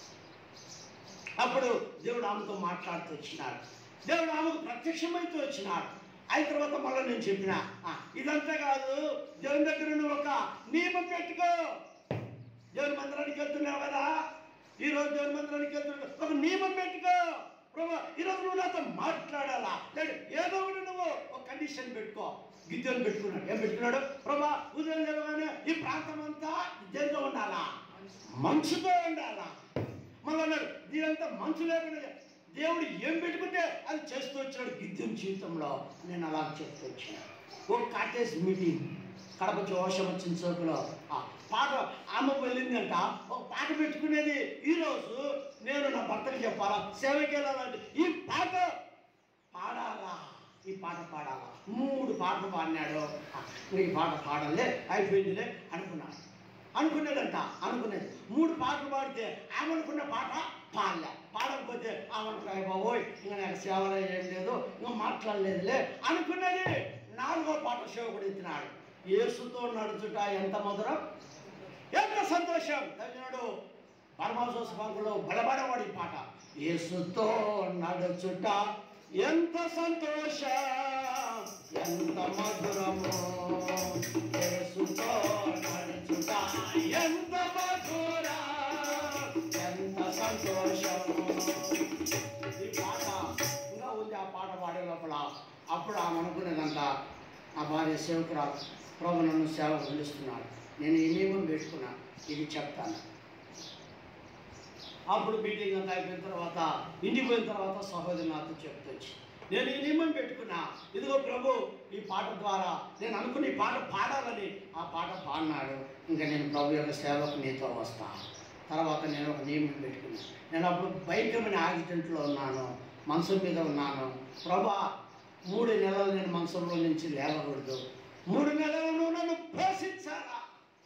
అప్పుడు దేవుడు ఆమెతో మాట్లాడుతూ వచ్చినాడు దేవుడు ఆమెకు ప్రత్యక్షమైతూ వచ్చినాడు అయిన తర్వాత మళ్ళీ నేను చెప్పిన "ఆ, ఇదంతా కాదు దేవుని దగ్గర నువ్వు ఒక నియమం పెట్టుకో దేవుని మందిరానికి వెళ్తున్నావు కదా ఈరోజు దేవుని మందిరానికి వెళ్తున్నావు ఒక నియమం పెట్టుకో ప్రభు ఈరోజు నువ్వు నాతో మాట్లాడాలా లేదు ఏదో ఒకటి నువ్వు ఒక కండిషన్ పెట్టుకో గిద్దెలు పెట్టుకున్నాడు ఏం పెట్టుకున్నాడు ప్రభా ఉదయం లేవగానే ఈ ప్రాంతం అంతా దేంతో ఉండాలా మంచుతో ఉండాలా మళ్ళీ అన్నాడు దీనంతా మంచు లేకుండా చే- దేవుడు ఏం పెట్టుకుంటే అది చేస్తూ వచ్చాడు గిద్దెం జీవితంలో నేను అలా చెప్తూ వచ్చాను ఓ కాటేజ్ మీటింగ్ కడప జోషం వచ్చిన చోకులో ఆ పాట ఆమె వెళ్ళిందంట ఒక పాట పెట్టుకునేది ఈరోజు నేను నా భర్తకి చెప్పాలా సేవకి వెళ్ళాలంటే ఈ పాట పాడాలా ఈ పాట పాడాలా మూడు పాటలు పాడినాడు ఆ, ఈ పాట పాడాలే అయిపోయిందిలే అనుకున్నాడు అనుకునేదంట అనుకునేది మూడు పాటలు పాడితే ఆమె అనుకున్న పాట పాడలే పాడకపోతే ఆమె అనుకున్నా బాబోయ్ ఇంకా నాకు సేవలో ఏం లేదు ఇంకా మాట్లాడలేదులే అనుకున్నది నాలుగో పాట సేవకుడు ఎత్తినాడు యేసుతో నడుచుట ఎంత మధురం ఎంత సంతోషం తగినాడు పరమాశోస పంకులో బలబడవాడి పాట యేసుతో నడుచుట ఎంత సంతోషం ఎంత మధురము యేసుతో నడుచుట ఎంత మధురం ఎంత సంతోషం ఈ పాట ఇంకా ఉంది ఆ పాట పాడే లోపల అప్పుడు ఆమె అనుకునేదంట ఆ భార్య సేవకురాలు ప్రభు నన్ను సేవ పిలుస్తున్నాడు నేను ఈ నియమం పెట్టుకున్నా ఇది చెప్తాను అప్పుడు మీటింగ్ అంతా అయిపోయిన తర్వాత ఇంటికి పోయిన తర్వాత సహోదరి నాతో చెప్తూ వచ్చి నేను ఈ నియమం పెట్టుకున్నా ఇదిగో ప్రభు ఈ పాట ద్వారా నేను అనుకున్న ఈ పాట పాడాలని ఆ పాట పాడినాడు ఇంకా నేను ప్రభు యొక్క సేవకు నీతో వస్తా తర్వాత నేను ఒక నియమం పెట్టుకున్నాను నేను అప్పుడు భయంకరమైన యాక్సిడెంట్లో ఉన్నాను మనసు మీద ఉన్నాను ప్రభా మూడు నెలలు నేను మనసులో నుంచి లేవకూడదు మూడు నెలలను నన్ను పోషించాలా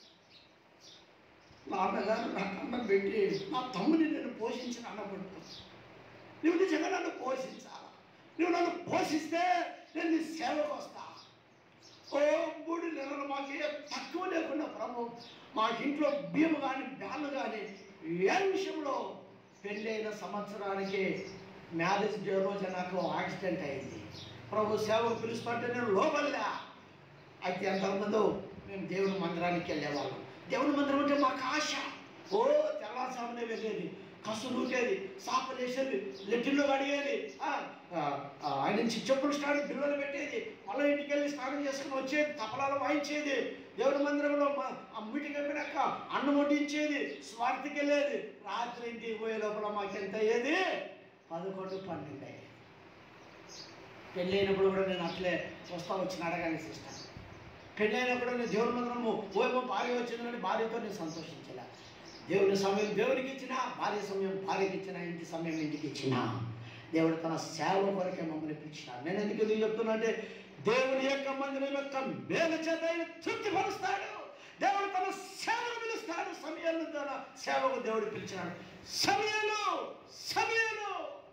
నాన్నగారు నాకు అన్నం పెట్టి నా తమ్ముని నేను పోషించిన అన్నబట్టు నువ్వు నిజంగా నన్ను పోషించాలా నువ్వు నన్ను పోషిస్తే నేను నీ సేవకు వస్తా ఓ మూడు నెలలు మాకు ఏ తక్కువ లేకుండా ప్రభు మా ఇంట్లో బియ్యం కానీ బ్యాన్లు కానీ ఏ విషయంలో పెళ్ళైన సంవత్సరానికి మ్యారేజ్ డే రోజు నాకు యాక్సిడెంట్ అయింది ప్రభు సేవకు పిలుస్తుంటే నేను లోపలే అయితే అంతకుముందు మేము దేవుని మందిరానికి వెళ్ళేవాళ్ళం దేవుని మందిరం అంటే మాకు ఆశ ఓ తెల్లవారుసామునే వెళ్ళేది కసు నూకేది సాపలు వేసేది లెట్టిన్లో కడిగేది ఆ, ఆ, ఆ, ఆయన నుంచి చెప్పులు స్టాండ్ బిల్లలు పెట్టేది మళ్ళీ ఇంటికి వెళ్ళి స్నానం చేసుకుని వచ్చేది తపలాలు వాయించేది దేవుని మందిరంలో మా- ఆ మీటింగ్ అయిపోయాక అన్నం వడ్డించేది స్వార్థకి వెళ్ళేది రాత్రి ఇంటికి పోయే లోపల మాకు ఎంత అయ్యేది పదకొండు పన్నెండు అయ్యేది పెళ్ళైనప్పుడు కూడా నేను అట్లే వస్తా వచ్చిన అడగాలి సిస్టర్ పెళ్ళైనప్పుడు నేను దేవుని మందిరము ఓమో భార్య వచ్చిందని భార్యతో నేను సంతోషించలే దేవుని సమయం దేవునికి ఇచ్చిన భార్య సమయం భార్యకి ఇచ్చిన ఇంటి సమయం ఇంటికి ఇచ్చిన దేవుడు తన సేవ కొరకే మమ్మల్ని పిలిచినాడు నేను ఎందుకు ఎందుకు చెప్తున్నా అంటే దేవుని యొక్క మందిరం యొక్క మేలు చేత ఆయన తృప్తిపరుస్తాడు దేవుడు తన సేవను పిలుస్తాడు సమయాలు తన సేవకు దేవుడు పిలిచినాడు సమయాలు సమయాలు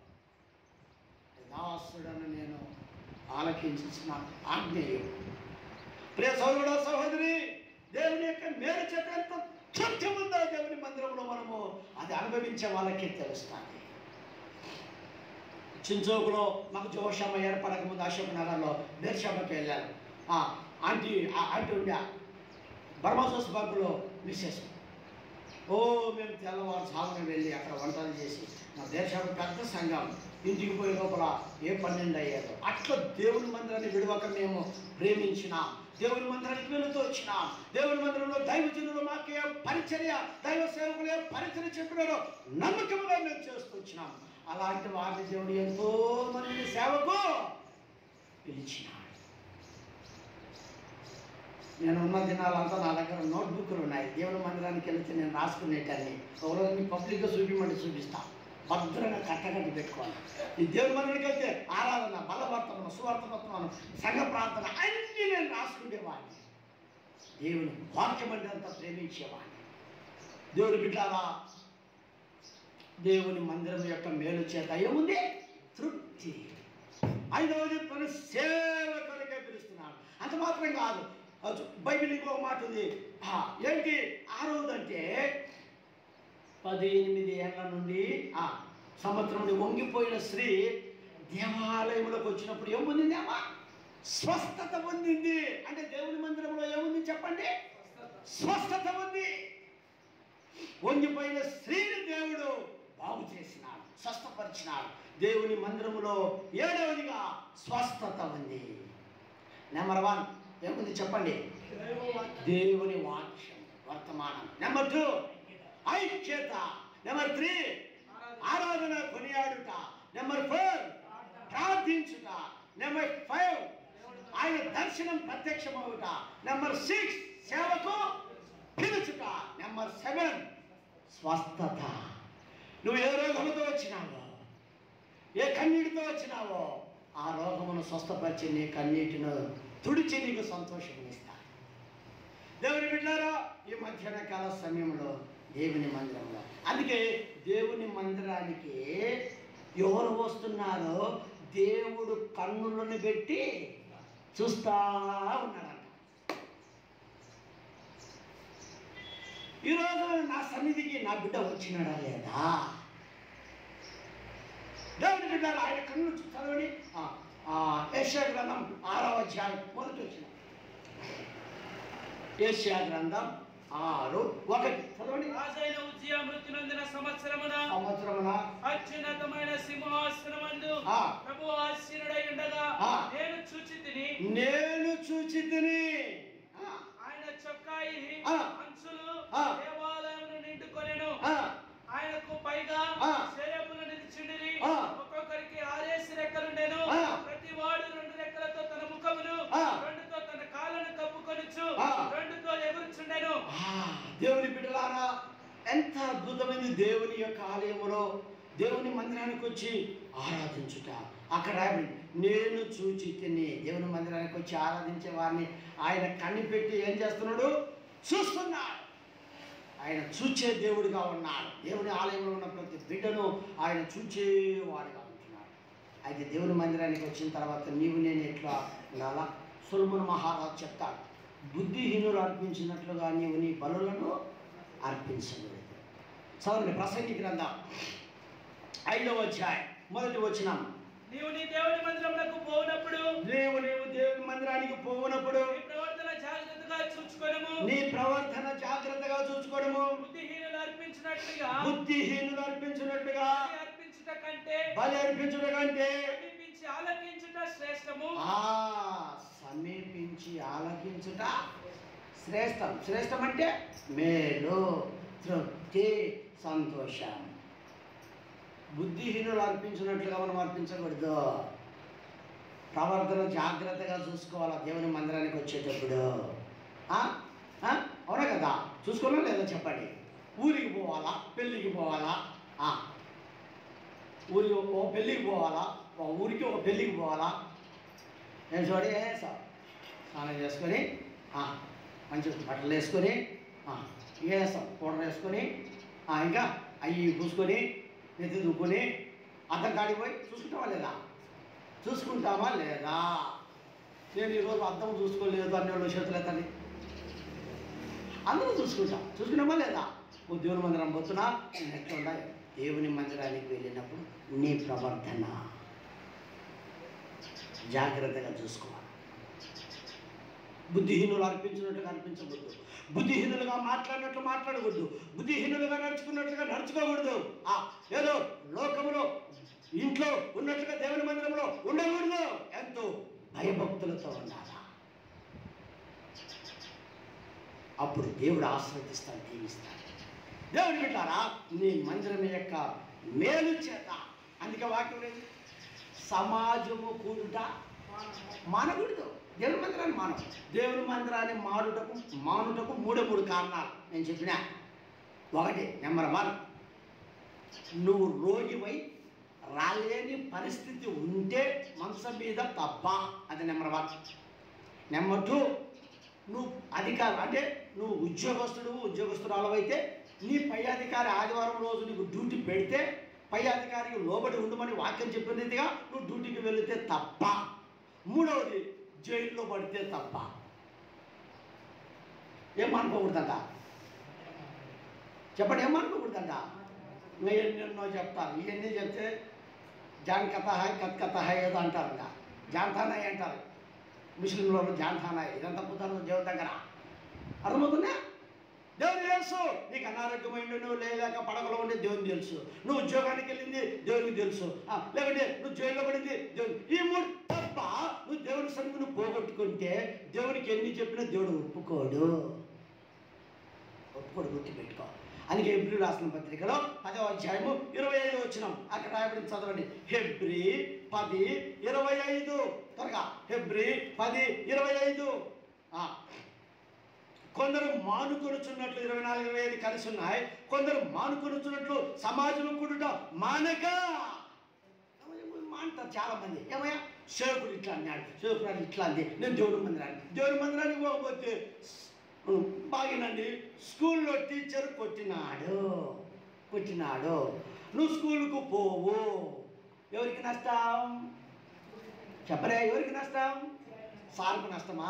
దాసుడను నేను ఆలకించిన ఆజ్ఞేయం ప్రియ సోదరుడు సహోదరి దేవుని యొక్క మేలు చేత ఎంత తృప్తి ఉందో దేవుని మందిరంలో మనము అది అనుభవించే వాళ్ళకే తెలుస్తుంది చించోకులో మాకు జోషమ్మ ఏర్పడక ముందు అశోక్ నగర్లో బేర్షాబకి వెళ్ళాను ఆ, ఆంటీ ఆ ఆంటీ ఉండే బర్మాసోస్ బాగులో మిస్సెస్ ఓ మేము తెల్లవారు సాగుని వెళ్ళి అక్కడ వంటలు చేసి మా దేశం పెద్ద సంఘం ఇంటికి పోయే లోపల ఏ పన్నెండు అయ్యారు అట్లా దేవుని మందిరాన్ని విడవక మేము ప్రేమించినాం దేవుని మందిరానికి వెళుతూ వచ్చినాం దేవుని మందిరంలో దైవజనులు మాకే పరిచర్య దైవ సేవకులే పరిచర్య చెప్పినారో నమ్మకముగా మేము చేస్తూ వచ్చినాం అలాంటి వారిని దేవుడు ఎంతో మందిని సేవకు పిలిచినాడు నేను ఉన్న దినాలంతా నా దగ్గర నోట్బుక్లు ఉన్నాయి దేవుని మందిరానికి వెళ్తే నేను రాసుకునేటాన్ని ఒకరోజు మీ పబ్లిక్గా చూపించమంటే చూపిస్తా భద్రంగా కట్టగట్టి పెట్టుకోవాలి ఈ దేవుని మందిరానికి వెళ్తే ఆరాధన బలవర్తనం సువార్తపత్నం సంఘ ప్రార్థన అన్నీ నేను రాసుకునేవాడిని దేవుని వాక్యం అంటే అంత ప్రేమించేవాడిని దేవుని బిడ్డారా దేవుని మందిరం యొక్క మేలు చేత ఏముంది తృప్తి ఐదవది తన సేవ కొరకే పిలుస్తున్నాడు అంత మాత్రం కాదు అది బైబిల్ ఇంకో మాట ఉంది ఆ, ఏంటి ఆరవదంటే పద్దెనిమిది ఏళ్ళ నుండి ఆ సంవత్సరం నుండి వంగిపోయిన స్త్రీ దేవాలయంలోకి వచ్చినప్పుడు ఏం పొందింది అమ్మా స్వస్థత పొందింది అంటే దేవుని మందిరంలో ఏముంది చెప్పండి స్వస్థత ఉంది వంగిపోయిన స్త్రీని దేవుడు బాగు చేసినాడు స్వస్థపరిచినాడు దేవుని మందిరములో ఏడవదిగా స్వస్థత ఉంది నెంబర్ వన్ ఏముంది చెప్పండి దేవుని వాక్యం వర్తమానం నెంబర్ టూ ఐక్యత నెంబర్ త్రీ ఆరాధన కొనియాడుట నెంబర్ ఫోర్ ప్రార్థించుట నెంబర్ ఫైవ్ ఆయన దర్శనం ప్రత్యక్షమవుట నెంబర్ సిక్స్ సేవకు పిలుచుట నెంబర్ సెవెన్ స్వస్థత నువ్వు ఏ రోగముతో వచ్చినావో ఏ కన్నీటితో వచ్చినావో ఆ రోగమును స్వస్థపరిచి నీ కన్నీటిను తుడిచి నీకు సంతోషమునిస్తా దేవుని బిడ్డారా ఈ మధ్యాహ్న కాల సమయంలో దేవుని మందిరంలో అందుకే దేవుని మందిరానికి ఎవరు వస్తున్నారో దేవుడు కన్నులను పెట్టి చూస్తా ఉన్నాడంట ఈరోజు నా సన్నిధికి నా బిడ్డ వచ్చినాడా లేదా దేవుని బిడ్డారు ఆయన కన్ను చదవండి ఆ, ఆ, యెషయా గ్రంథం ఆరవ అధ్యాయం మొదటి వచ్చిన ఏషియా గ్రంథం ఆరు ఒకటి చదవండి రాజైన ఉజ్జియా మృతి నొందిన సంవత్సరమున సంవత్సరమున అత్యున్నతమైన సింహాసనమందు ఆ. ప్రభు ఆశీనుడై ఉండగా ఆ. నేను చూచి తిని నేను చూచి తిని ఆ, ఆయన చొక్కాయి ఆ. అంచులు ఆ. దేవాలయమును నిండుకొనెను ఆ, ఆయనకు పైగా ఆ. శరములు నిలిచిండిరి ఆ. ఒక్కొక్కరికి ఆరేసి రెక్కలుండెను ఆ. ప్రతి వాడు రెండు రెక్కలతో తన ముఖమును ఆ. రెండుతో తన కాళ్ళను కప్పుకొనుచు ఆ. రెండుతో ఎగురుచుండెను ఆ, దేవుని బిడ్డలారా ఎంత అద్భుతమైంది దేవుని యొక్క ఆలయములో దేవుని మందిరానికి వచ్చి ఆరాధించుట అక్కడ రాయబడింది, నేను చూచి తిని దేవుని మందిరానికి వచ్చి ఆరాధించే వారిని ఆయన కనిపెట్టి ఏం చేస్తున్నాడు చూస్తున్నాడు ఆయన చూచే దేవుడిగా ఉన్నాడు దేవుని ఆలయంలో ఉన్న ప్రతి బిడ్డను ఆయన చూచేవాడిగా ఉంటున్నాడు అయితే దేవుని మందిరానికి వచ్చిన తర్వాత నీవు నేను ఎట్లా ఉండాలా సుల్మున్ మహారాజు చెప్తాడు బుద్ధిహీనులు అర్పించినట్లుగా నీవు నీ బలులను అర్పించలేదు చదవండి ప్రసంగి గ్రంథం ఐదవ అధ్యాయం మొదటి వచ్చినాం నీవు నీ దేవుని మందిరములకు పోనప్పుడు నీవు నీవు దేవుని మందిరానికి పోవునప్పుడు నీ ప్రవర్తన జాగ్రత్తగా చూచుకొనము నీ ప్రవర్తన జాగ్రత్తగా చూసుకోవడము బుద్ధిహీనులు అర్పించినట్లుగా బుద్ధిహీనులు అర్పించినట్టుగా బలి అర్పించుట కంటే బలి అర్పించుట కంటే సమీపించి ఆలకించుట శ్రేష్టము ఆ సమీపించి ఆలకించుట శ్రేష్టం శ్రేష్టం అంటే మేలు తృప్తి సంతోషం బుద్ధిహీనులు అర్పించినట్లుగా మనం అర్పించకూడదు ప్రవర్తన జాగ్రత్తగా చూసుకోవాలా దేవుని మందిరానికి వచ్చేటప్పుడు ఆ? ఆ? అవునా కదా చూసుకోవాలా లేదా చెప్పండి ఊరికి పోవాలా పెళ్ళికి పోవాలా ఆ. ఊరికి ఓ పెళ్ళికి పోవాలా ఓ ఊరికి ఒక పెళ్ళికి పోవాలా వేసుకోండి వేసాం స్నానం చేసుకొని ఆ, మంచి బట్టలు వేసుకొని ఆ, వేసాం పౌడర్ వేసుకొని ఆ, ఇంకా అవి పూసుకొని నెత్తి దుక్కుని అద్దం కాడికి పోయి చూసుకుంటావా లేదా చూసుకుంటామా లేదా నేను ఈరోజు అద్దం చూసుకోలేదు అన్ని వాళ్ళు చేతులు ఎత్తండి అందరూ చూసుకుంటాం చూసుకున్నామా లేదా ఓ దేవుని మందిరం పోతున్నా నేను ఎట్లా ఉండాలి దేవుని మందిరానికి వెళ్ళినప్పుడు నీ ప్రవర్తన జాగ్రత్తగా చూసుకోవాలి బుద్ధిహీనులు అర్పించినట్టుగా అర్పించకూడదు బుద్ధిహీనులుగా మాట్లాడినట్లు మాట్లాడకూడదు బుద్ధిహీనులుగా నడుచుకున్నట్లుగా నడుచుకోకూడదు ఆ ఏదో లోకములో ఇంట్లో ఉన్నట్లుగా దేవుని మందిరంలో ఉండకూడదు ఎంతో భయభక్తులతో ఉండాలా అప్పుడు దేవుడు ఆశ్రదిస్తాడు దీవిస్తాడు దేవుడు పెట్టారా నీ మందిరం యొక్క మేలు చేత అందుకే వాక్యం లేదు సమాజము కూడుట మానకూడదు దేవుని మందిరాన్ని మానవు దేవుని మందిరాన్ని మాడుటకు మానుటకు మూడే మూడు కారణాలు నేను చెప్పిన ఒకటి నెంబర్ వన్ నువ్వు రోగివై రాలేని పరిస్థితి ఉంటే మనసు మీద తప్ప అది నెంబర్ వన్ నెంబర్ టూ నువ్వు అధికారం అంటే నువ్వు ఉద్యోగస్తుడు ఉద్యోగస్తురాలవైతే నీ పై అధికారి ఆదివారం రోజు నీకు డ్యూటీ పెడితే పై అధికారికి లోబడి ఉండమని వాక్యం చెప్పినదిగా నువ్వు డ్యూటీకి వెళితే తప్ప మూడవది జైల్లో పడితే తప్ప ఏమనుకోకూడదంట చెప్పండి ఏమనుకోకూడదంట ఇంకా ఎన్నెన్నో చెప్తారు ఇవన్నీ చెప్తే జాన్ కథ హాయ్ కత్ కథ హాయ్ ఏదో అంటారు ఇంకా జాన్థానాయ్ అంటారు ముస్లింలో జాన్థానాయ్ ఇదంతా పుట్టారు దేవుని దగ్గర అర్థమవుతుందా దేవుని తెలుసు నీకు అనారోగ్యమైంది నువ్వు లేక పడకలో ఉండే దేవుని తెలుసు నువ్వు ఉద్యోగానికి వెళ్ళింది దేవునికి తెలుసు ఆ, లేకుంటే నువ్వు జైల్లో పడింది దేవుని ఈ మూడు తప్ప నువ్వు దేవుని సన్నిధిని పోగొట్టుకుంటే దేవునికి ఎన్ని చెప్పినా దేవుడు ఒప్పుకోడు ఒప్పుకోడు గుర్తుపెట్టుకో అందుకే ఎబ్రి రాసిన పత్రికలో పదవ అధ్యాయము ఇరవై ఐదు వచ్చినాం అక్కడ రాయబడి చదవండి హెబ్రి పది ఇరవై ఐదు త్వరగా హెబ్రి పది ఇరవై ఐదు ఆ. కొందరు మానుకొనుచున్నట్లు ఇరవై నాలుగు ఇరవై ఐదు కలిసి ఉన్నాయి కొందరు మానుకొనుచున్నట్లు సమాజం కూడుట మానక మాంటారు చాలా మంది ఏమయ్యా సేవకుడు ఇట్లా అన్నాడు సేవకుడు ఇట్లా అంది నేను దేవుడి మందిరాన్ని దేవుడి మందిరానికి పోకపోతే ఉమ్, బాగినండి స్కూల్లో టీచర్ కొట్టినాడు కొట్టినాడు నువ్వు స్కూల్కు పోవు ఎవరికి నష్టం చెప్పరే ఎవరికి నష్టం సార్కు నష్టమా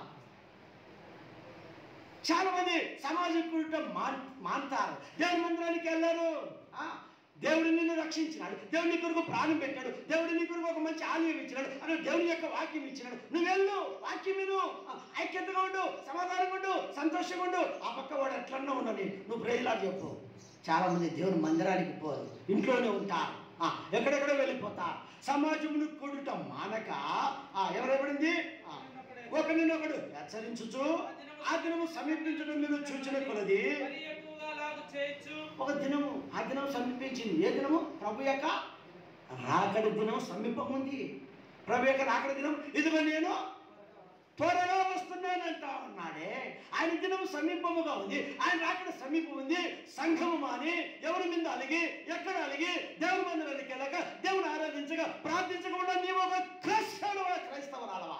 చాలా మంది సమాజం కూడా మాన్ మాన్తారు దేవుని మందిరానికి వెళ్ళారు ఆ, దేవుడు నిన్ను రక్షించినాడు దేవుడు నీ కొరకు ప్రాణం పెట్టాడు దేవుడు నీ కొరకు ఒక మంచి ఆలయం ఇచ్చినాడు అని దేవుని యొక్క వాక్యం ఇచ్చినాడు నువ్వు వెళ్ళు వాక్యం విను ఆ, ఐక్యతగా ఉండు సమాధానంగా ఉండు సంతోషంగా ఉండు ఆ పక్క వాడు ఎట్లన్నా ఉండని నువ్వు ప్రేయలాడు చెప్పు చాలా మంది దేవుని మందిరానికి పోరు ఇంట్లోనే ఉంటారు ఆ, ఎక్కడెక్కడో వెళ్ళిపోతారు సమాజమును కూడుట మానక ఆ, ఎవరెవడింది ఆ, ఒకరినొకడు హెచ్చరించుచు ఆ దినము సమీపించడం మీరు చూచిన కొలది మరి ఎక్కువగా లాగు చేయొచ్చు ఒక దినము ఆ దినం సమీపించింది ఏ దినము ప్రభు యొక్క రాకడి దినం సమీపం ఉంది ప్రభు యొక్క రాకడి దినం ఇదిగో నేను త్వరగా వస్తున్నానంటా ఉన్నాడే ఆయన దినం సమీపముగా ఉంది ఆయన రాకడ సమీపం ఉంది సంఘము మాని ఎవరి మీద అలిగి ఎక్కడ అలిగి దేవుని మందిరానికి వెళ్ళక దేవుని ఆరాధించగా ప్రార్థించకుండా నీవు ఒక క్రైస్తవుడవా క్రైస్తవరాలవా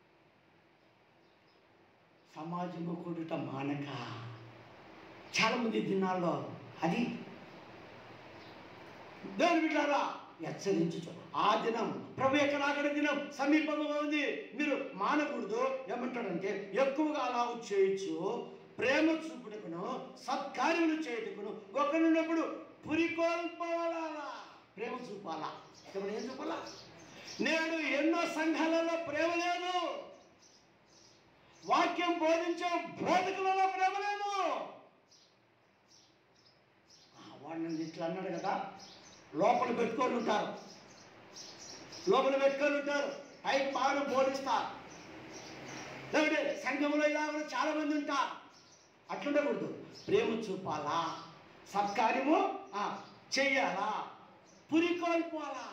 సమాజము కూడుట మానక చాలా మంది దినాల్లో అది దేవుని బిడ్డారా హెచ్చరించు ఆ దినం ప్రభు యొక్క రాకడ దినం సమీపంగా ఉంది మీరు మానకూడదు ఏమంటాడంటే ఎక్కువగా అలా చేయొచ్చు ప్రేమ చూపుటకును సత్కార్యములు చేయుటకును ఒకరినొకడు పురికోల్పోవాలా ప్రేమ చూపాలా ఇప్పుడు ఏం చూపాలా నేడు ఎన్నో సంఘాలలో ప్రేమ లేదు వాక్యం బోధించే బోధకులలో ప్రేమ లేదు ఆ, వాడు నన్ను ఇట్లా అన్నాడు కదా లోపల పెట్టుకొని ఉంటారు లోపల పెట్టుకొని ఉంటారు పైకి బాగా బోధిస్తారు లేకపోతే సంఘంలో ఇలా కూడా చాలా మంది ఉంటారు అట్లుండకూడదు ప్రేమ చూపాలా సత్కార్యము ఆ, చెయ్యాలా పురికోల్పోవాలా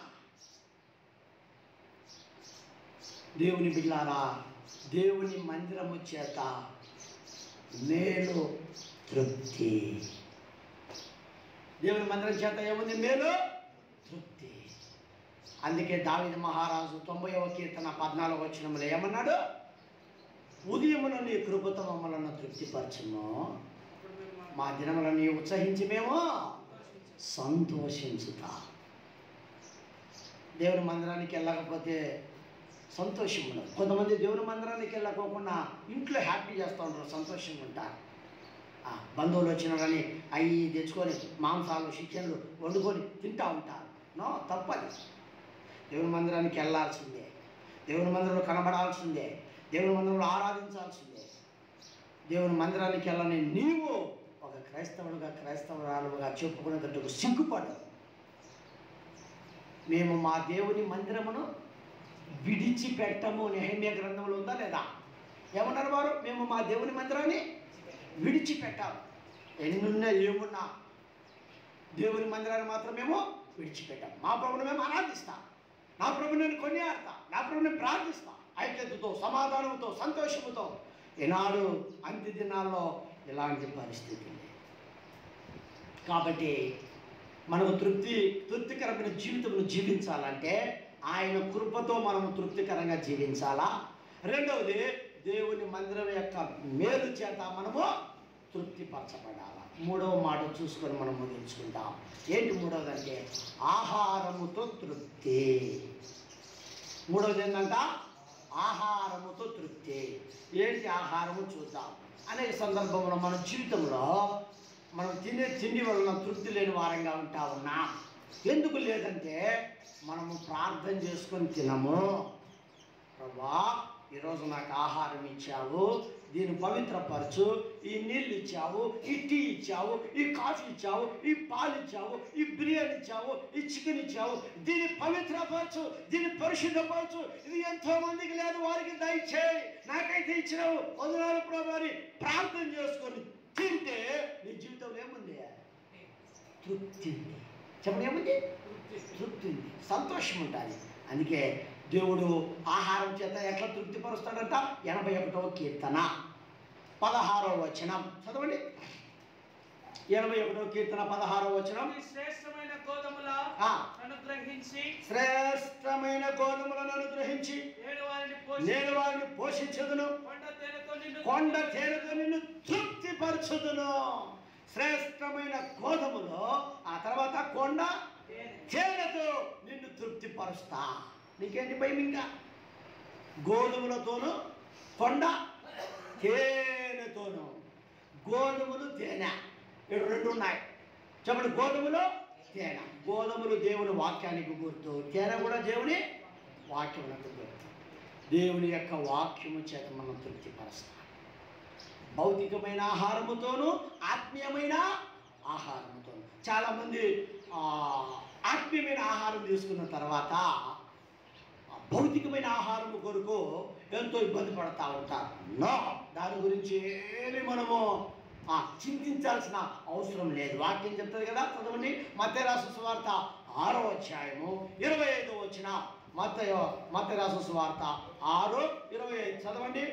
దేవుని బిడ్డారా దేవుని మందిరము చేత మేలు తృప్తి దేవుని మందిరం చేత ఏముంది మేలు తృప్తి అందుకే దావిద మహారాజు తొంభైవ కీర్తన పద్నాలుగు వచ్చినములు ఏమన్నాడు ఉదయమున నీ కృపతో మమ్మలను తృప్తిపరచుము అప్పుడు మేము మా- మా దినములని ఉత్సహించి మేము సంతోషించుతా దేవుని మందిరానికి వెళ్ళకపోతే సంతోషం ఉండదు కొంతమంది దేవుని మందిరానికి వెళ్ళకోకుండా ఇంట్లో హ్యాపీ చేస్తూ ఉంటారు సంతోషంగా ఉంటారు ఆ, బంధువులు వచ్చినా కానీ అవి తెచ్చుకొని మాంసాలు చికెన్లు వండుకొని తింటూ ఉంటారు నో తప్పది దేవుని మందిరానికి వెళ్ళాల్సిందే దేవుని మందిరంలో కనబడాల్సిందే దేవుని మందిరంలో ఆరాధించాల్సిందే దేవుని మందిరానికి వెళ్ళని నీవు ఒక క్రైస్తవుడుగా క్రైస్తవురాలుగా చెప్పుకునేటట్టుకు సిగ్గుపడవు మేము మా దేవుని మందిరమును విడిచిపెట్టము నెహమ్య గ్రంథంలో ఉందా లేదా ఏమన్నారు వారు మేము మా దేవుని మందిరాన్ని విడిచిపెట్టాము ఎన్నున్నా ఏమున్నా దేవుని మందిరాన్ని మాత్రం మేము విడిచిపెట్టాం మా ప్రభుని మేము ఆరాధిస్తాం నా ప్రభు నేను కొనియాడతా నా ప్రభుని ప్రార్థిస్తా ఐక్యతతో సమాధానంతో సంతోషముతో ఈనాడు అంత్య దినాల్లో ఇలాంటి పరిస్థితి ఉంది కాబట్టి మనకు తృప్తి తృప్తికరమైన జీవితంను జీవించాలంటే ఆయన కృపతో మనము తృప్తికరంగా జీవించాలా రెండవది దేవుని మందిరం యొక్క మేలు చేత మనము తృప్తిపరచబడాల మూడవ మాట చూసుకొని మనం ముగించుకుంటాం ఏంటి మూడవది అంటే ఆహారముతో తృప్తి మూడవది ఏంటంట ఆహారముతో తృప్తి ఏంటి ఆహారము చూద్దాం అనేక సందర్భంలో మన జీవితంలో మనం తినే తిండి వలన తృప్తి లేని వారంగా ఉంటా ఉన్నాం ఎందుకు లేదంటే మనము ప్రార్థన చేసుకొని తినము ప్రభా ఈరోజు నాకు ఆహారం ఇచ్చావు దీన్ని పవిత్రపరచు ఈ నీళ్ళు ఇచ్చావు ఈ టీ ఇచ్చావు ఈ కాఫీ ఇచ్చావు ఈ పాలు ఇచ్చావు ఈ బిర్యానీ ఇచ్చావు ఈ చికెన్ ఇచ్చావు దీన్ని పవిత్రపరచు దీన్ని పరిశుద్ధపరచు ఇది ఎంతో మందికి లేదు వారికి దయచేయి నాకైతే ఇచ్చినావు వదనాలు ప్రభు అని ప్రార్థన చేసుకొని తింటే నీ జీవితంలో ఏముంది తృప్తి ఉంది చెప్పండి ఏముంది తృప్తి ఉంది సంతోషం ఉంటుంది అందుకే దేవుడు ఆహారం చేత ఎట్లా తృప్తిపరుస్తాడంట ఎనభై ఒకటవ కీర్తన పదహారవ వచనం చదవండి ఎనభై ఒకటవ కీర్తన పదహారవ వచనం అతి శ్రేష్టమైన గోధుమల ఆ, అనుగ్రహించి శ్రేష్టమైన గోధుమలను అనుగ్రహించి ఏడు వారిని నేను పోషించి వారిని పోషించదును కొండ తేనెతో నిన్ను కొండ తేనెతో నిన్ను తృప్తిపరచుదును శ్రేష్టమైన గోధుమలో ఆ తర్వాత కొండ తేనె. తేనెతో నిన్ను తృప్తిపరుస్తా నీకేంటి భయం ఇంకా గోధుమలతోను కొండ తేనెతోను గోధుమలు తేనె ఇక్కడ రెండు ఉన్నాయి చెప్పండి గోధుమలు తేనె గోధుమలు దేవుని వాక్యానికి గుర్తు తేనె కూడా దేవుని వాక్యములకు గుర్తు దేవుని యొక్క వాక్యము చేత మనం తృప్తిపరుస్తాం భౌతికమైన ఆహారముతోను ఆత్మీయమైన ఆహారముతోను చాలామంది ఆ, ఆత్మీయమైన ఆహారం తీసుకున్న తర్వాత ఆ భౌతికమైన ఆహారం కొరకు ఎంతో ఇబ్బంది పడతా ఉంటారు నో దాని గురించి ఏమి మనము ఆ, చింతించాల్సిన అవసరం లేదు వాక్యం చెప్తుంది కదా చదవండి మత్స్యరాసు సువార్త ఆరో అధ్యాయము ఇరవై ఐదు వచ్చిన మత మత్స్యరాసు సువార్త ఆరు ఇరవై ఐదు చదవండి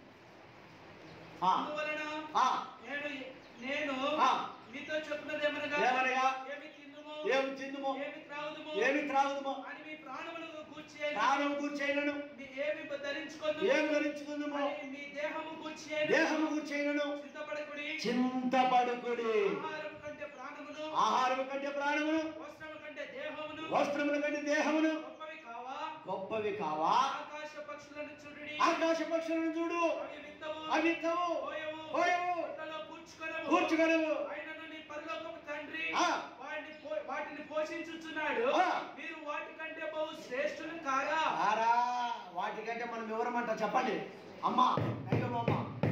ఆ, అందువలన ఆ, నేను నేను ఆ. మీతో చెప్పినది ఏమనగా ఏమనగా? ఏమి తిందుము ఏమి తిందుమో ఏమి త్రాగుదుము ఏమి త్రాగుదుమో అని మీ ప్రాణములను గూర్చి ప్రాణం కూర్చేయనను మీ ఏమి ధరించుకొందుము ఏమి ధరించుకుందుమో అని మీ దేహము గూర్చి దేహము కూర్చేయనను చింతపడకుడి చింతపడుకుడి ఆహారం కంటే ప్రాణమును ఆహారం కంటే ప్రాణమును వస్త్రము కంటే దేహమును వస్త్రముల కంటే దేహమును గొప్పవి కావా గొప్పవి కావా ఆకాశ పక్షులను చూడుడి ఆకాశ పక్షులను చూడు అవి విత్తవు అవి విత్తవు పోయవు పోయవు పొట్టలో కూర్చుకొనవు కూర్చుకొనవు ఆయనను నీ పరలోకపు తండ్రి ఆ. వాటిని పో- వాటిని పోషించుచున్నాడు ఆ. మీరు వాటి కంటే బహు శ్రేష్ఠులు కారా ఆరా వాటికంటే మనం వివరమంట చెప్పండి అమ్మా అమ్మ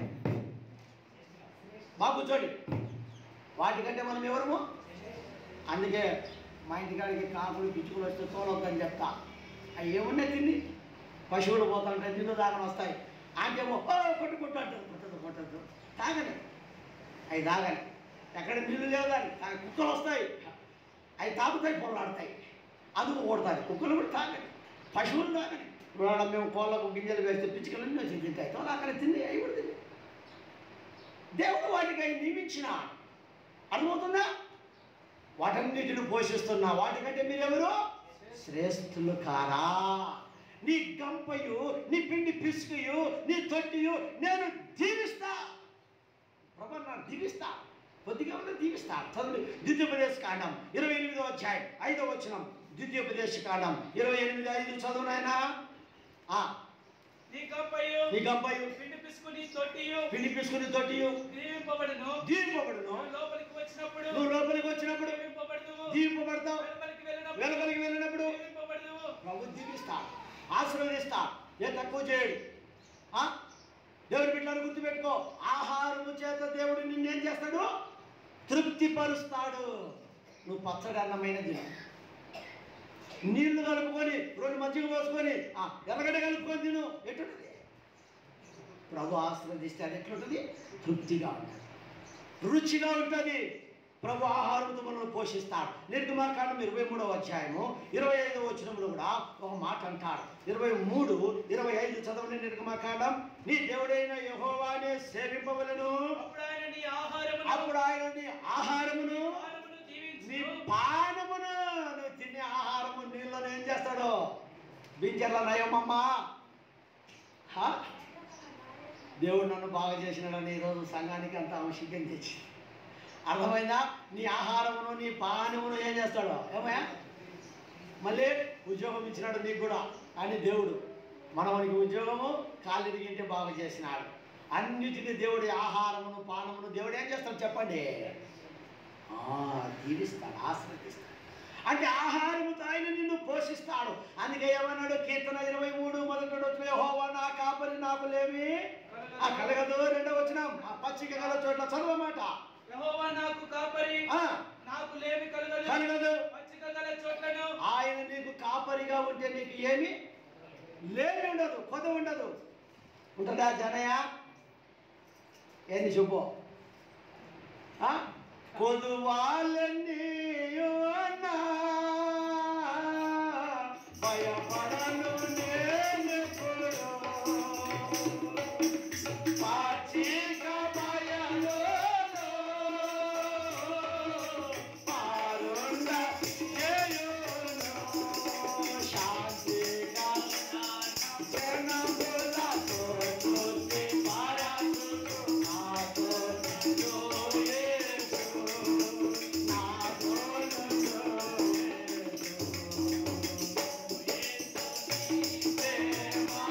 బాబు కూర్చోండి వాటికంటే మనం ఎవరము అందుకే మా ఇంటికాడికి కాకులు పిచ్చుకులు వస్తే తోలొద్దని చెప్తా అవి ఏమున్నాయి తిండి పశువులు పోతుంటాయి నిన్ను దాగని వస్తాయి అంటేమో ఓ కొట్టు కొట్టు అంటారు కొట్టదు కొట్టదు తాగని అవి తాగని ఎక్కడ నీళ్ళు లేవు దాన్ని కానీ కుక్కలు వస్తాయి అవి తాగుతాయి పొలాడతాయి అందుకు ఓడతాయి కుక్కలు కూడా తాగని పశువులు తాగని ఇవాళ మేము కోళ్ళకు గింజలు వేస్తే పిచ్చుకలన్నీ వచ్చి తింటాయి తోలు అక్కడ తింది అవి కూడా తింది దేవుడు వాటికి అవి నియమించిన అర్థమవుతుందా వాటన్నిటిని పోషిస్తున్నా వాటికంటే మీరెవరు శ్రేష్ఠులు కారా నీ గంపయు నీ పిండి పిసుకయు నీ తొట్టియు నేను దీవిస్తా ప్రభు నన్ను దీవిస్తా కొద్దిగా ఉన్న దీవిస్తా చదువు ద్వితీయోపదేశ కాండం ఇరవై ఎనిమిదో అధ్యాయం ఐదో వచనం ద్వితీయోపదేశ కాండం ఇరవై ఎనిమిది ఐదు చదువు నాయనా ఆ, నీ కంపయు నీ గంపయు పిండి పిసుకుని తొట్టియు పిండి పిసుకుని తొట్టియు దీవింపబడును దీపబడును నువ్వు లోపలికి వచ్చినప్పుడు నువ్వు లోపలికి వచ్చినప్పుడు దీవింపబడును దీపబడతావు వెలుపలికి వెళ్ళినప్పుడు వెలుపలికి వెళ్ళినప్పుడు దీవింపబడును ప్రభు దీవిస్తా ఆశీర్వదిస్తా ఏ తక్కువ చేయడు ఆ? దేవుడి బిడ్డలను గుర్తుపెట్టుకో ఆహారము చేత దేవుడు నిన్నేం చేస్తాడు తృప్తిపరుస్తాడు నువ్వు పచ్చడి అన్నమైన తిను నీళ్లు కలుపుకొని రెండు మజ్జిగ పోసుకొని ఆ, ఎర్రగడ్డ కలుపుకొని తిను ఎట్లుంటుంది ప్రభు ఆశీర్వదిస్తే అది ఎట్లుంటుంది తృప్తిగా ఉంటుంది రుచిగా ఉంటుంది ప్రభు ఆహారంతో మనల్ని పోషిస్తాడు నిర్గమాకాండం ఇరవై మూడవ అధ్యాయము ఇరవై ఐదవ వచనంలో కూడా ఒక మాట అంటాడు ఇరవై మూడు ఇరవై ఐదు చదవని నిర్గమాకాండం నీ దేవుడైన యహోవానే సేవింపవలను అప్పుడు ఆయన నీ ఆహారమును అప్పుడు ఆయన నీ ఆహారమును ఆహారమును దీవించు నీ పానమును నువ్వు తినే ఆహారము నీళ్ళను ఏం చేస్తాడు బింజర్ల నయమమ్మా హా? దేవుడు నన్ను బాగా చేసినాడని ఈరోజు సంఘానికి అంత ఆవశ్యకం తెచ్చి అర్థమైందా నీ ఆహారమును నీ పానమును ఏం చేస్తాడు ఏమయ్యా మళ్ళీ ఉద్యోగం ఇచ్చినాడు నీకు కూడా అని దేవుడు మనవనికి ఉద్యోగము కాళ్ళు తిరిగింటే బాగా చేసినాడు అన్నిటినీ దేవుడి ఆహారమును పానమును దేవుడు ఏం చేస్తాడు చెప్పండి ఆ, దీవిస్తాడు ఆశ్రదిస్తాడు అంటే ఆహారముతో ఆయన నిన్ను పోషిస్తాడు అందుకే ఏమన్నాడు కీర్తన ఇరవై మూడు మొదటి హోవా నా కాపరి నాకు లేవి ఆ కలగదు రెండో వచ్చిన పచ్చిక గల చోట్ల చదవమాట యెహోవా నాకు కాపరి ఆ, నాకు లేమి కలగదు కలగదు పచ్చిక గల చోట్లను ఆయన నీకు కాపరిగా ఉంటే నీకు ఏమి లేమి ఉండదు కొద ఉండదు ఉంటుందా జనయ ఏంది చెప్పు ఆ? కొదువాలన్నీ యోనా, భయపడను నేనెప్పుడు. పాచిక బయలులో పారుండ చేయును. శాంతిగా జనముల తోటి పారాడును. నాతో యేసు, నాతో యేసు. ప్రేమా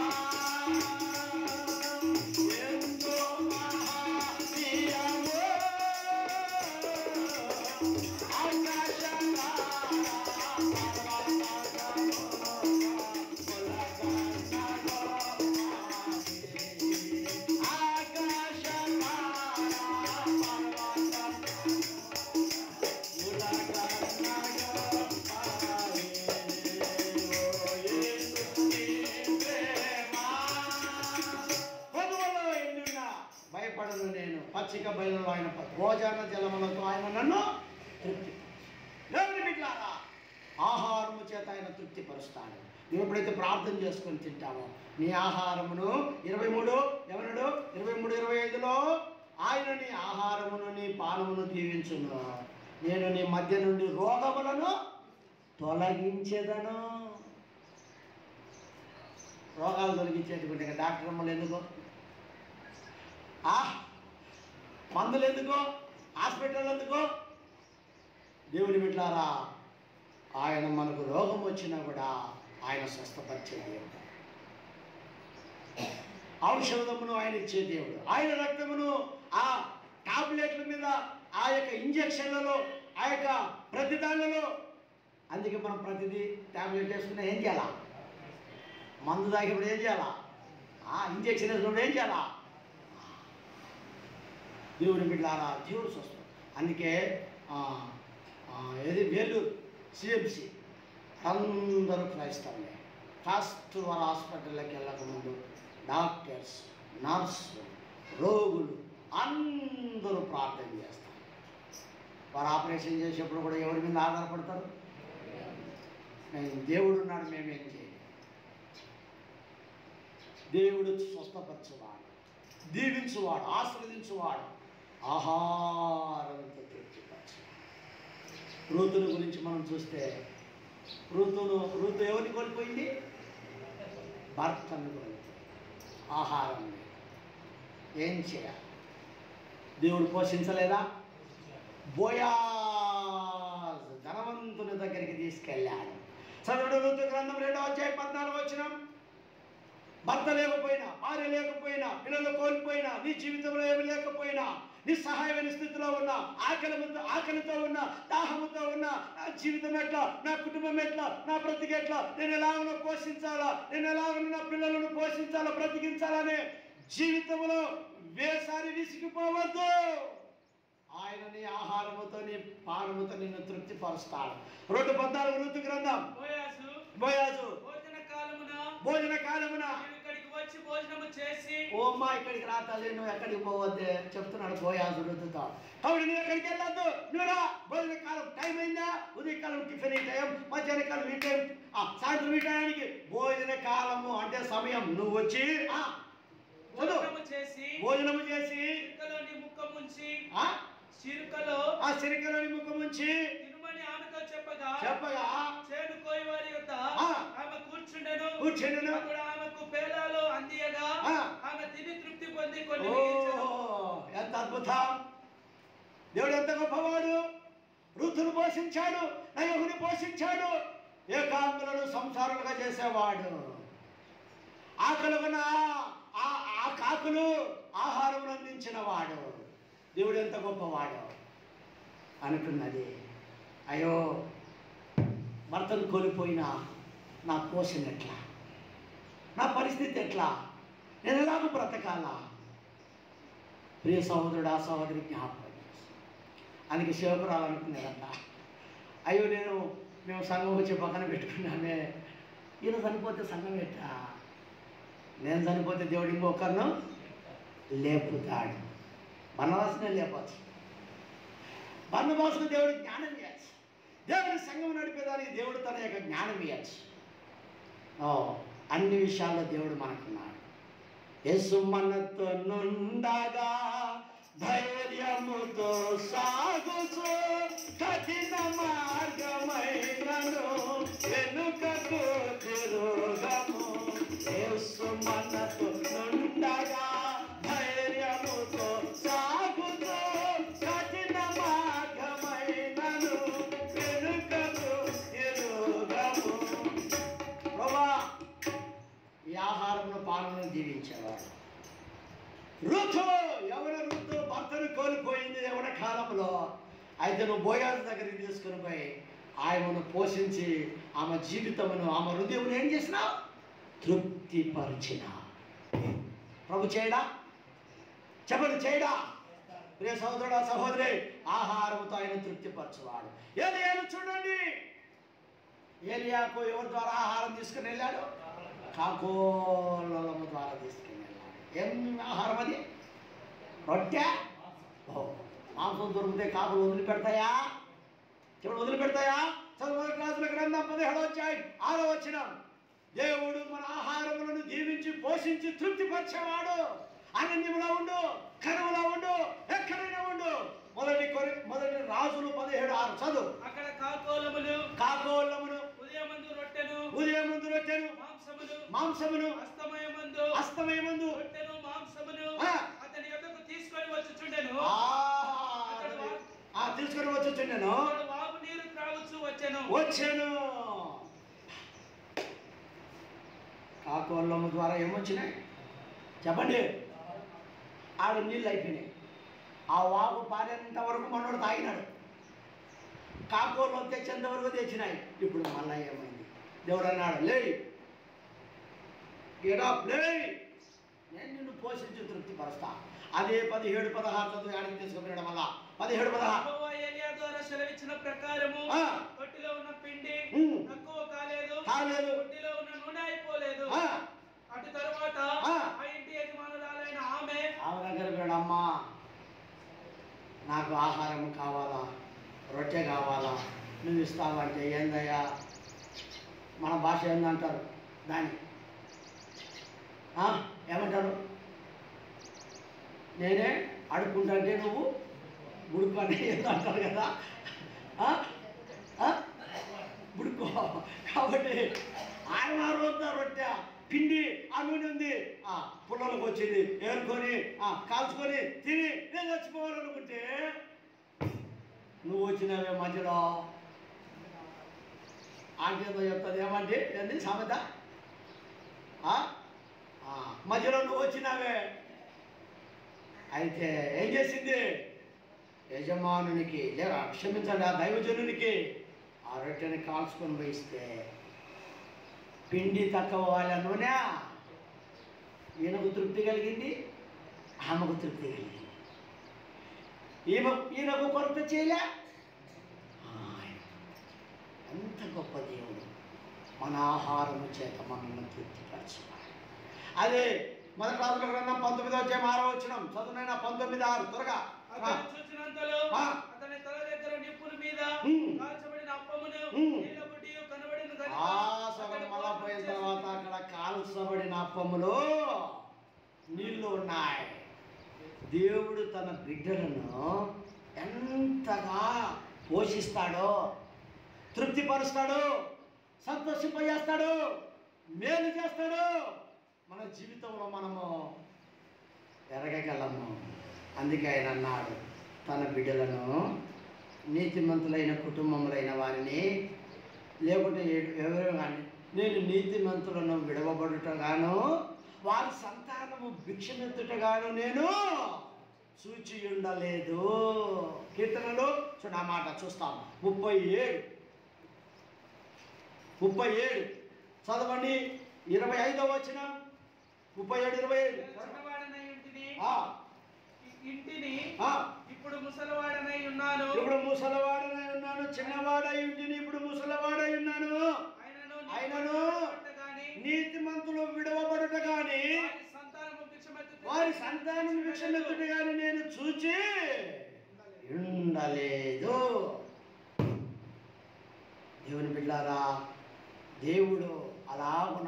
ఎంతో మహనీయము. ఆకాశంగా పొదువులో ఎన్నున్నా భయపడను నేను పచ్చిక బయలులో ఆయన ప- భోజన జలములతో ఆయన నన్ను తృప్తి దేవుని బిడ్డలారా ఆహారము చేత ఆయన తృప్తిపరుస్తాడు నువ్వు ఎప్పుడైతే ప్రార్థన చేసుకొని తింటామో నీ ఆహారమును ఇరవై మూడు ఎవరుడు ఇరవై మూడు ఇరవై ఐదులో ఆయన నీ ఆహారమును నీ పానమును దీవించును నేను నీ మధ్య నుండి రోగములను తొలగించేదను రోగాలు తొలగించేటువంటి ఇక డాక్టర్ అమ్మలు ఎందుకు ఆ మందులు ఎందుకు హాస్పిటల్ ఎందుకు దేవుని బిడ్డారా ఆయన మనకు రోగం వచ్చినా కూడా ఆయన స్వస్థపరిచే దేవుడు ఔషధమును ఆయన ఇచ్చే దేవుడు ఆయన రక్తమును ఆ టాబ్లెట్ల మీద ఆ యొక్క ఇంజక్షన్లలో ఆ యొక్క ప్రతి దానిలో అందుకే మనం ప్రతిదీ టాబ్లెట్ వేసుకున్నా ఏం చేయాలా మందు తాగినప్పుడు ఏం చేయాలా ఆ ఇంజక్షన్ వేసినప్పుడు ఏం చేయాలా దేవుని బిడ్డారా దేవుడు స్వస్థం అందుకే ఆ, ఆ, ఏది వేలూరు సిఎంసి అందరూ క్రైస్తవులే ఫస్ట్ వారు హాస్పిటల్లోకి వెళ్ళకముందు డాక్టర్స్ నర్సు రోగులు అందరూ ప్రార్థన చేస్తారు వారు ఆపరేషన్ చేసేప్పుడు కూడా ఎవరి మీద ఆధారపడతారు మేము దేవుడు ఉన్నాడు మేమేం చేయాలి దేవుడు స్వస్థపరచువాడు దీవించువాడు ఆశ్రదించువాడు ఆహారంతో తృప్తిపరచు రూతుల గురించి మనం చూస్తే ఋతును ఋతు ఎవరిని కోల్పోయింది భర్తను కోల్పోయింది ఆహారం లేదు. ఏం చేయాలి దేవుడు పోషించలేదా బోయాజ్ ధనవంతుని దగ్గరికి తీసుకెళ్ళాడు చదువుడు ఋతు గ్రంథం రెండో అధ్యాయ పద్నాలుగు వచ్చిన భర్త లేకపోయినా భార్య లేకపోయినా పిల్లలు కోల్పోయినా నీ జీవితంలో ఏమి లేకపోయినా నిస్సహాయమైన స్థితిలో ఉన్నా ఆకలితో ఆకలితో ఉన్నా దాహముతో ఉన్నా నా జీవితం ఎట్లా నా కుటుంబం ఎట్లా నా బ్రతికి ఎట్లా నేను ఎలాగనో పోషించాలా నేను ఎలాగనో నా పిల్లలను పోషించాలా బ్రతికించాలనే జీవితంలో వేసారి విసిగిపోవద్దు ఆయన నీ ఆహారముతో నీ పానముతో నిన్ను తృప్తిపరుస్తాడు రెండు పద్నాలుగు ఋతు గ్రంథం బోయాసు బోయాజు భోజన కాలమున భోజన కాలమున నీవు ఇక్కడికి వచ్చి భోజనము చేసి ఓ అమ్మా ఇక్కడికి రా తల్లి నువ్వు ఎక్కడికి పోవద్దే చెప్తున్నాడు బోయాజు ఋతుతో కాబట్టి నువ్వు ఎక్కడికి వెళ్ళొద్దు నువ్వు రా భోజన కాలం టైం అయిందా ఉదయకాలం టిఫిన్ ఈ టైం మధ్యాహ్న కాలం ఈ టైం ఆ, సాయంత్రం ఈ టైంకి భోజన కాలము అంటే సమయం నువ్వు వచ్చి ఆ, చదువు భోజనము చేసి భోజనము చేసి చిరుకలో నీ ముక్క ముంచి ఆ, చిరుకలో ఆ సిరికలోని ముఖం ఉంచి తిరుమని ఆమెతో చెప్పగా చెప్పగా చేను కోయి వారి యొక్క ఆ. ఆమె కూర్చుండెను కూర్చుండెను. అప్పుడు ఆమెకు పేలాలు అందియగా ఆ. ఆమె తిని తృప్తి పొంది కొన్ని ఓ మిగిల్చెను. ఎంత అద్భుతం దేవుడు ఎంత గొప్పవాడు ఋతును పోషించాడు నయహుని పోషించాడు ఏకాంగులను సంసారులుగా చేసేవాడు ఆకలిన ఆ ఆ కాకులు ఆహారం అందించిన వాడు దేవుడు ఎంత గొప్పవాడు అనుకున్నది అయ్యో భర్తను కోల్పోయినా నా పోషణ ఎట్లా నా పరిస్థితి ఎట్లా నేను ఎలాగో బ్రతకాలా ప్రియ సహోదరుడు ఆ సహోదరి జ్ఞాపకం చేసి. ఆయనకి శివపురాలు అనుకునేదంట అయ్యో నేను మేము సంఘం వచ్చి పక్కన పెట్టుకున్నామే ఈయన చనిపోతే సంఘం ఎట్టా నేను చనిపోతే దేవుడు ఇంకొకరిను లేపుతాడు బనవాసనే లేపచ్చు బన్నవాసుకు దేవుడు జ్ఞానం ఇవ్వచ్చు దేవుడి సంఘం నడిపేదానికి దేవుడు తన యొక్క జ్ఞానం ఇవ్వచ్చు ఓ అన్ని విషయాల్లో దేవుడు మనకున్నాడు యేసు మనతో నుండగా ధైర్యముతో సాగుచు కఠిన మార్గమైనను వెనుకకు తిరుగము యేసు మనతో నుండగా ధైర్యముతో సాగుచు కఠిన మార్గమైనను వెనుకకు తిరుగము ప్రభా ఈ ఆహారమును పాలనను జీవించేవాడు ఋతు ఎవరి ఋతు భర్తను కోల్పోయింది ఎవరి కాలంలో అయితే నువ్వు బోయాజు దగ్గరికి తీసుకుని పోయి ఆయనను పోషించి ఆమె జీవితమును ఆమె హృదయమును ఏం చేసినావు తృప్తిపరిచిన ప్రభు చేయడా చెప్పండి చేయడా ప్రియ సహోదరుడు సహోదరి ఆహారముతో ఆయన తృప్తిపరచువాడు ఏలియాను చూడండి ఏలియాకు ఎవరి ద్వారా ఆహారం తీసుకుని వెళ్ళాడు కాకోలము ద్వారా తీసుకుని వెళ్ళాడు ఏం ఆహారం అది రొట్టె ఓ మాంసం దొరికితే కాకులు వదిలిపెడతాయా చెడు వదిలిపెడతాయా చదువు మొదటి రాజుల గ్రంథం పదిహేడు వచ్చాయి ఆరో వచ్చిన దేవుడు మన ఆహారములను దీవించి పోషించి తృప్తిపరిచేవాడు అరణ్యములో ఉండు కనుమలో ఉండు ఎక్కడైనా ఉండు మొదటి కొరి మొదటి రాజులు పదిహేడు ఆరు చదువు అక్కడ కాకోలములు కాకోళ్ళమును ఉదయమందు రొట్టెను ఉదయం ముందు రొట్టెను మాంసమును మాంసమును అస్తమయమందు అస్తమయమందు రొట్టెను మాంసమును ఆ. అతని యొద్దకు తీసుకొని వచ్చుచుండెను ఆ, ఆ తీసుకొని వచ్చుచుండెను అతడు వాగు నీరు త్రాగుచూ వచ్చెను వచ్చాను కాకోళ్ళము ద్వారా ఏమొచ్చినాయి చెప్పండి ఆడ నీళ్ళు అయిపోయినాయి ఆ వాగు పారేంత వరకు మనోడు తాగినాడు కాకోళ్ళు తెచ్చేంత వరకు తెచ్చినాయి ఇప్పుడు మళ్ళా ఏమైంది దేవుడు అన్నాడు లే గెటప్ లే నేను నిన్ను పోషించి తృప్తిపరుస్తా అదే పదిహేడు పదహారు చదువు ఆడికి తీసుకుపోయాడు మళ్ళా పదిహేడు పదహారు యెహోవా ఏలియా ద్వారా సెలవిచ్చిన ప్రకారము ఆ. తొట్టిలో ఉన్న పిండి ఉమ్. తక్కువ కాలేదు కాలేదు. తొట్టిలో ఉన్న నూనె అయిపోలేదు ఆ. అటు తరువాత ఆ. ఆ ఇంటి యజమానురాలైన ఆమె ఆమె దగ్గర పోయాడు అమ్మా నాకు ఆహారం కావాలా రొట్టె కావాలా నువ్వు ఇస్తావంటే ఏందయ్యా మన భాష ఏందంటారు దాన్ని ఆ, ఏమంటారు నేనే అడుక్కుంటుంటే నువ్వు గుడుకు అని ఏదో అంటారు కదా ఆ? ఆ? బుడుకో కాబట్టి ఆయన ఆ రోజున రొట్టె పిండి ఆ నూనె ఉంది ఆ పుల్లలకు వచ్చింది ఏరుకొని ఆ కాల్చుకొని తిని నేను చచ్చిపోవాలనుకుంటే నువ్వు వచ్చినావే మధ్యలో ఆంటీ ఏదో చెప్తుంది ఏమంటే ఏంది సామెత ఆ? ఆ, మధ్యలో నువ్వు వచ్చినావే అయితే ఏం చేసింది యజమానునికి లేదా క్షమించండి ఆ దైవజనునికి ఆ రొట్టెని కాల్చుకొని పోయిస్తే పిండి తక్కువ వాళ్ళ నూనె ఈయనకు తృప్తి కలిగింది ఆమెకు తృప్తి కలిగింది ఈమె ఈయనకు కొరత చేయలే ఆయన. ఎంత గొప్ప దేవుడు మన ఆహారము చేత మనల్ని తృప్తిపరచాలి అదే మొదటి రాజుల గ్రంథం పంతొమ్మిది వచ్చే ఆరో వచ్చినాం చదువునైనా పంతొమ్మిది ఆరు త్వరగా ఆ. అతను చూసినంతలో ఆ. అతని తల దగ్గర నిప్పుల మీద ఉమ్. కాల్చబడిన అప్పమును ఉమ్. నీళ్ళ బుడ్డియు కనబడిన గనుక ఆ సగం మళ్ళా పోయిన తర్వాత అక్కడ కాల్చబడిన అప్పములో నీళ్లు ఉన్నాయి దేవుడు తన బిడ్డలను ఎంతగా పోషిస్తాడో తృప్తిపరుస్తాడు సంతోషింపజేస్తాడు మేలు చేస్తాడు మన జీవితంలో మనము ఎరగగలము అందుకే ఆయన అన్నాడు తన బిడ్డలను నీతిమంతులైన కుటుంబములైన వారిని లేకుంటే ఏ- ఎవరు కానీ నేను నీతిమంతులను విడవబడుటగాను వారి సంతానము భిక్షమెత్తుటగాను నేను చూచి ఉండలేదు కీర్తనలు చూడ ఆ మాట చూస్తాం ముప్పై ఏడు ముప్పై ఏడు చదవండి ఇరవై ఐదో వచ్చిన ముప్పై ఏడు ఇరవై ఏడు చిన్నవాడనై ఇంటిని ఆ, ఇంటిని ఆ. ఇప్పుడు ముసలివాడనై ఉన్నాను ఇప్పుడు ముసలవాడనై ఉన్నాను చిన్నవాడై ఉంటిని ఇప్పుడు ముసలవాడై ఉన్నాను ఆయనను ఆయనను పట్టగాని నీతిమంతులు విడవబడుట గాని వారి సంతానము భిక్షమెత్తుట వారి సంతానం విషమెత్తుట గాని నేను చూచి ఉండలేదు దేవుని బిడ్డారా దేవుడు అలాగున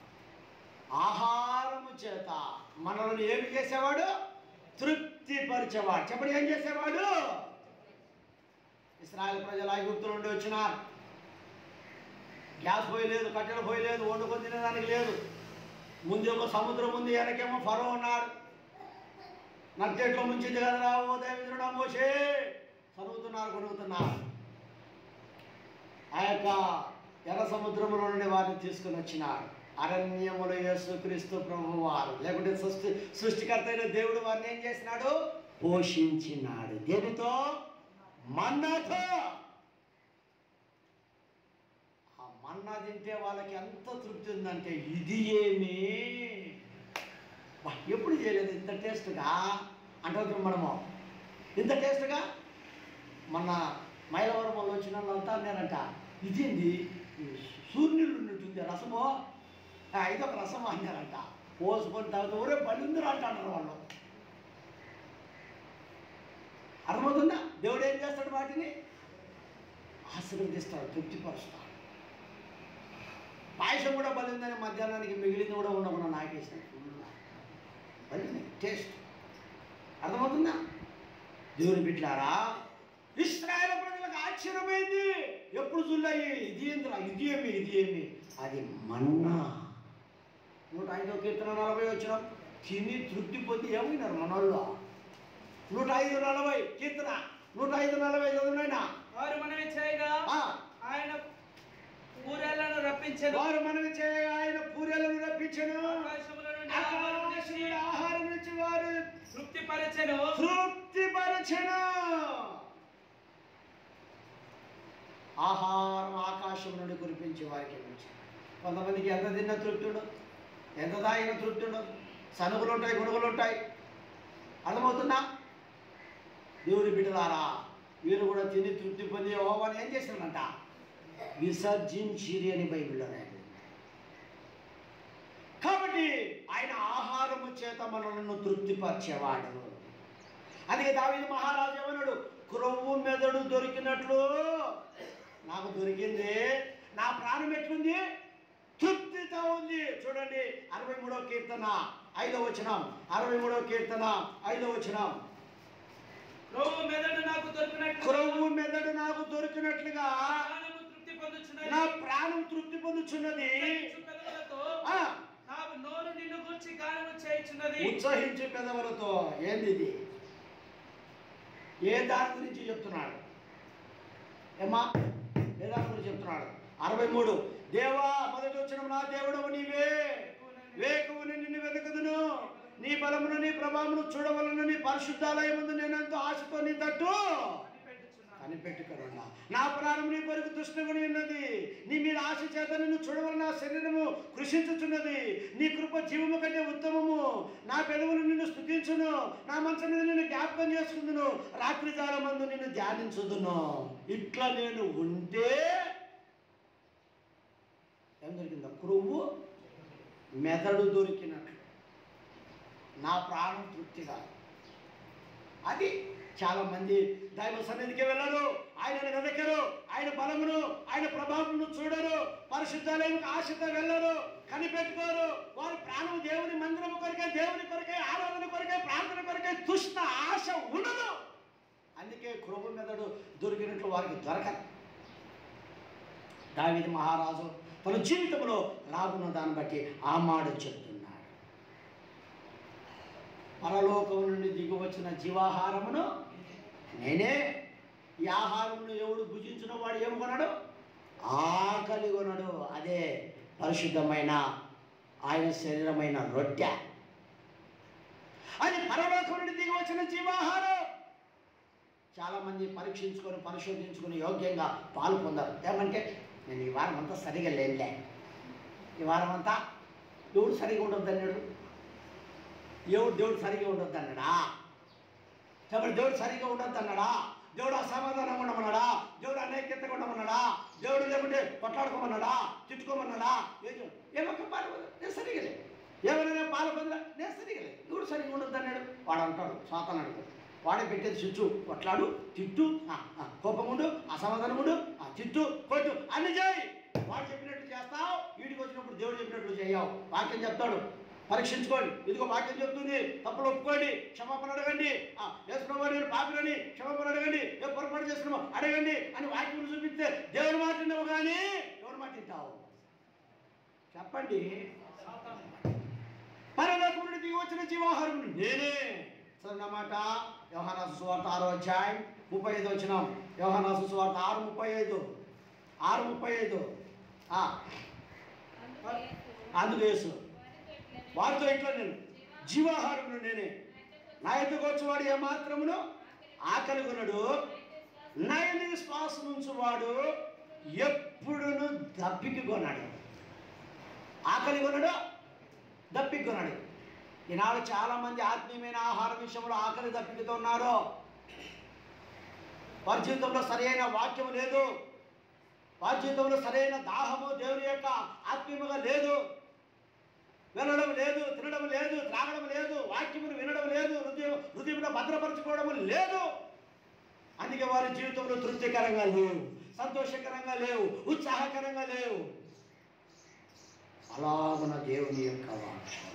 ఆహారము చేత మనల్ని ఏమి చేసేవాడు తృప్తి పరిచేవాడు చెప్పండి ఏం చేసేవాడు ఇస్రాయల్ ప్రజలు ఐగుప్తు నుండి వచ్చినారు గ్యాస్ పోయలేదు కట్టెలు పోయలేదు వండుకొని తినడానికి లేదు ముందేమో సముద్రం ఉంది వెనకేమో ఫరో ఉన్నాడు నట్టెట్లో ముంచింది కదరా ఓ దేవేంద్రుడా మోసే చదువుతున్నారు కొనుగుతున్నారు ఆ యొక్క ఎర్ర సముద్రములో నుండి వారిని తీసుకుని వచ్చినాడు అరణ్యములో యేసుక్రీస్తు ప్రభు వారు లేకుంటే సృష్టి సృష్టికర్త అయిన దేవుడు వారిని ఏం చేసినాడు పోషించినాడు దేనితో మన్నాతో ఆ మన్నా తింటే వాళ్ళకి ఎంత తృప్తి ఉందంటే ఇది ఏమి వా, ఎప్పుడు చేయలేదు ఇంత టేస్ట్గా అంటారు మనము ఇంత టేస్ట్గా మొన్న మైలవరం వాళ్ళు వచ్చిన వాళ్ళంతా అన్నారంట ఇదేంది ఈ సూర్యుడు ఉన్నట్టుంది రసము "ఆ, ఇదొక రసము అన్నారంట పోసుకొని తాగుతూ ఊరే బలిందురు అంటున్నారు వాళ్ళు అర్థమవుతుందా దేవుడు ఏం చేస్తాడు వాటిని ఆశీర్వదిస్తాడు తృప్తిపరుస్తాడు పాయసం కూడా బలిందని మధ్యాహ్నానికి మిగిలింది కూడా ఉండకుండా నాకేసాడు బలింది టేస్ట్ అర్థమవుతుందా దేవుని బిడ్డారా ఇస్రాయల్ ప్రజలకు ఆశ్చర్యమైంది ఎప్పుడు చూడలే ఇది ఏంద్రా ఇది ఏమి ఇది ఏమి అది మన్నా నూట ఐదో కీర్తన నలభై వచ్చిన తిని తృప్తి పొంది ఏమైనారు మనోళ్ళు నూట ఐదు నలభై కీర్తన నూట ఐదు నలభై చదువునైనా వారు మనవి చేయగా ఆ, ఆయన ఊరేళ్లను రప్పించెను వారు మనవి చేయ ఆయన పూరెలను రప్పించను ఆకాశముల నుండి ఆహారం తెచ్చి ఆకాశముల ఆహారం నుంచి వారు తృప్తిపరచెను తృప్తిపరచను ఆహారం ఆకాశం నుండి కురిపించి వారికి ఇవ్వచ్చు కొంతమందికి ఎంత తిన్న తృప్తి ఉండదు ఎంత తాగిన తృప్తి ఉండదు సనుగులు ఉంటాయి గుణుగులు ఉంటాయి అర్థమవుతుందా దేవుని బిడ్డలారా వీరు కూడా తిని తృప్తి పొంది ఓవని ఏం చేసినారంట విసర్జించిరి అని బైబిల్లో రాయబడింది కాబట్టి ఆయన ఆహారము చేత మనలను తృప్తిపరిచేవాడు అందుకే దావీదు మహారాజు ఏమన్నాడు క్రొవ్వు మెదడు దొరికినట్లు నాకు దొరికింది నా ప్రాణం ఎట్లుంది తృప్తితో ఉంది చూడండి అరవై మూడవ కీర్తన ఐదో వచనం అరవై మూడవ కీర్తన ఐదో వచనం క్రొవ్వు మెదడు నాకు దొరికినట్లు క్రొవ్వు మెదడు నాకు దొరికినట్లుగా ప్రాణము తృప్తి పొందుచున్నది నా ప్రాణం తృప్తి పొందుచున్నది ఉచ్చరించు పెదవులతో ఆ, నా నోరు నిన్ను గూర్చి గానము చేయుచున్నది ఉత్సహించే పెదవులతో ఏంది ఇది ఏ దాని గురించి చెప్తున్నాడు ఏమా ఏ దాని గురించి చెప్తున్నాడు అరవై మూడు దేవా మొదటి వచ్చిన నా దేవుడవు నీవే వేకువని నిన్ను వెతకదును నీ బలమును నీ ప్రభావమును చూడవలనని పరిశుద్ధాలయముందు నేనెంతో ఆశతో నీ తట్టు కనిపెట్టుచున్నాను. కనిపెట్టుకరున్నా నా ప్రాణం నీ కొరకు దుష్టగుని ఉన్నది నీ మీద ఆశ చేత నిన్ను చూడవలన నా శరీరము కృషించుచున్నది నీ కృప జీవము కంటే ఉత్తమము నా పెదవులు నిన్ను స్థుతించును నా మనసు మీద నిన్ను జ్ఞాపకం చేసుకుందును రాత్రి మందు నిన్ను ధ్యానించుదును ఇట్లా నేను ఉంటే ఏం దొరికిందో క్రువ్వు మెదడు దొరికినట్లు నా ప్రాణం తృప్తిగా అది చాలా మంది దైవ సన్నిధికి వెళ్ళరు ఆయనను వెదకరు ఆయన బలమును ఆయన ప్రభావమును చూడరు పరిశుద్ధాలయంకి ఆశతో వెళ్ళరు కనిపెట్టుకోరు వారి ప్రాణం దేవుని మందిరము కొరకే దేవుని కొరకే ఆరాధన కొరకే ప్రార్థన కొరకే తుష్ట ఆశ ఉండదు అందుకే కృప మెదడు దొరికినట్లు వారికి దొరకదు దావిది మహారాజు తన జీవితంలో రాబున్న దాన్ని బట్టి ఆ మాట చెప్తున్నాడు పరలోకం నుండి దిగి వచ్చిన జీవాహారమును నేనే ఈ ఆహారమును ఎవడు భుజించిన వాడు ఏం కొనడు ఆకలి కొనడు అదే పరిశుద్ధమైన ఆయన శరీరమైన రొట్టె అది పరలోకం నుండి దిగి వచ్చిన జీవాహారం చాలా మంది పరీక్షించుకొని పరిశోధించుకొని యోగ్యంగా పాలు పొందారు ఏమంటే నేను ఈ వారం అంతా సరిగా లేనులే ఈ వారం అంతా ఎవడు సరిగా ఉండొద్దు అన్నాడు ఎవడు దేవుడు సరిగా ఉండొద్దు అన్నాడా చెప్పండి దేవుడు సరిగా ఉండొద్దు అన్నాడా దేవుడు అసమాధానంగా ఉండమన్నాడా దేవుడు అనైక్యతగా ఉండమన్నాడా దేవుడు లేకుంటే కొట్లాడుకోమన్నాడా తిట్టుకోమన్నాడా ఏం చే- ఏమొక్క పాలు పొందా నేను సరిగా లేదు ఏమైనా నేను పాలు పొందా నేను సరిగా లేదు దేవుడు సరిగా ఉండొద్దు అన్నాడు వాడు అంటాడు సాతాను అడుగు వాడే పెట్టేది చిచ్చు కొట్లాడు తిట్టు ఆ, ఆ, కోపముండు అసమాధానముండు ఆ తిట్టు కొట్టు అన్ని చేయి వాడు చెప్పినట్టు చేస్తావు వీడికి వచ్చినప్పుడు దేవుడు చెప్పినట్లు చేయవు వాక్యం చెప్తాడు పరీక్షించుకోండి ఇదిగో వాక్యం చెప్తుంది తప్పులు ఒప్పుకోండి క్షమాపణ అడగండి ఆ, యేసుప్రభు నేను పాపిలని క్షమాపణ అడగండి ఏ పొరపాటు చేస్తున్నామో అడగండి అని వాక్యం చూపిస్తే దేవుని మాట విన్నావు కానీ ఎవరి మాట వింటావు చెప్పండి పరలోకం నుండి దిగి వచ్చిన జీవాహారం నేనే చదవమాట యోహానాసు సువార్త ఆరో అధ్యాయం ముప్పై ఐదు వచ్చినాం యోహానాసు సువార్త ఆరు ముప్పై ఐదు ఆరు ముప్పై ఐదు ఆ, అందుకు యేసు వారితో ఇట్లా నేను జీవాహారం నేనే నా ఎద్దుకు వచ్చేవాడు ఏమాత్రమును ఆకలి కొనడు నయని శ్వాసం ఉంచువాడు ఎప్పుడును దప్పికి కొన్నాడు ఆకలి కొనడు దప్పికి కొనడు ఈనాడు చాలా మంది ఆత్మీయమైన ఆహార విషయంలో ఆకలి దప్పికతో ఉన్నారు వారి జీవితంలో సరైన వాక్యం లేదు వారి జీవితంలో సరైన దాహము దేవుని యొక్క ఆత్మీయముగా లేదు వెళ్ళడం లేదు తినడం లేదు త్రాగడం లేదు వాక్యమును వినడం లేదు హృదయం హృదయంలో భద్రపరచుకోవడం లేదు అందుకే వారి జీవితంలో తృప్తికరంగా లేవు సంతోషకరంగా లేవు ఉత్సాహకరంగా లేవు అలాగున దేవుని యొక్క వాక్యం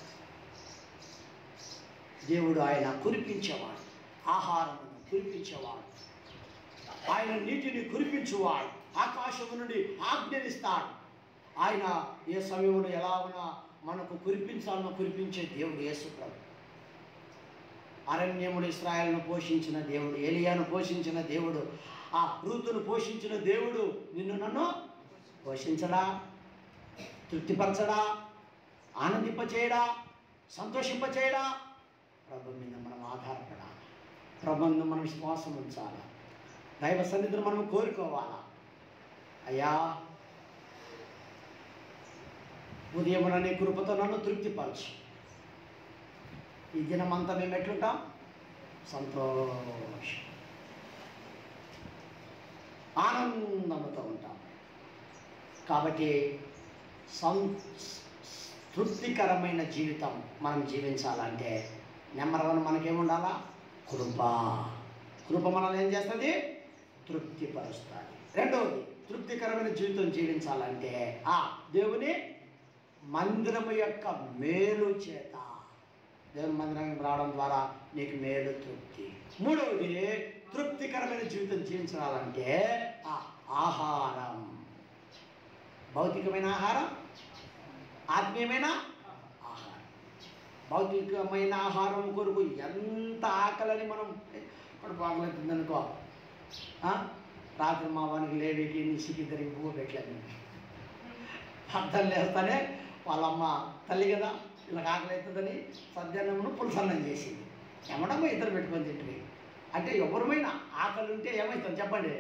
దేవుడు ఆయన కురిపించేవాడు ఆహారమును కురిపించేవాడు ఆయన నీటిని కురిపించువాడు ఆకాశము నుండి ఆజ్ఞనిస్తాడు ఆయన ఏ సమయంలో ఎలా ఉన్నా మనకు కురిపించాలనో కురిపించే దేవుడు యేసుప్రభు అరణ్యముడు ఇస్రాయల్ను పోషించిన దేవుడు ఏలియాను పోషించిన దేవుడు ఆ రూతును పోషించిన దేవుడు నిన్ను నన్ను పోషించడా తృప్తిపరచడా ఆనందింపచేయడా సంతోషింపచేయడా ప్రభు మీద మనం ఆధారపడాలి ప్రభు మీద మనం విశ్వాసం ఉంచాలి దైవ సన్నిధిని మనం కోరుకోవాలా అయ్యా ఉదయమున నీ కృపతో నన్ను తృప్తిపరచు ఈ దినమంతా మేము ఎట్లుంటాం సంతోషం ఆనందముతో ఉంటాం కాబట్టి సం తృప్తికరమైన జీవితం మనం జీవించాలంటే నెంబర్ వన్ మనకేముండాలా కృప కృప మనల్ని ఏం చేస్తుంది తృప్తిపరుస్తుంది రెండవది తృప్తికరమైన జీవితం జీవించాలంటే ఆ దేవుని మందిరము యొక్క మేలు చేత దేవుని మందిరానికి రావడం ద్వారా నీకు మేలు తృప్తి మూడవది తృప్తికరమైన జీవితం జీవించాలంటే ఆ ఆహారం భౌతికమైన ఆహారం ఆత్మీయమైన ఆహారం భౌతికమైన ఆహారం కొరకు ఎంత ఆకలని మనం ఇప్పుడు బాగలేతుంది అనుకో ఆ? రాత్రి మా వానికి లేవేకి నిసికి తిరిగి పువ్వు పెట్టలేదు అర్థం లేస్తానే వాళ్ళమ్మ తల్లి కదా ఇలా ఆకలి అవుతుందని సద్యాన్నమును పులసన్నం చేసింది ఎమ్మడమ్మ ఇద్దరు పెట్టుకొని తింటుంది అంటే ఎవరమైనా ఆకలి ఉంటే ఏమవుతుంది చెప్పండి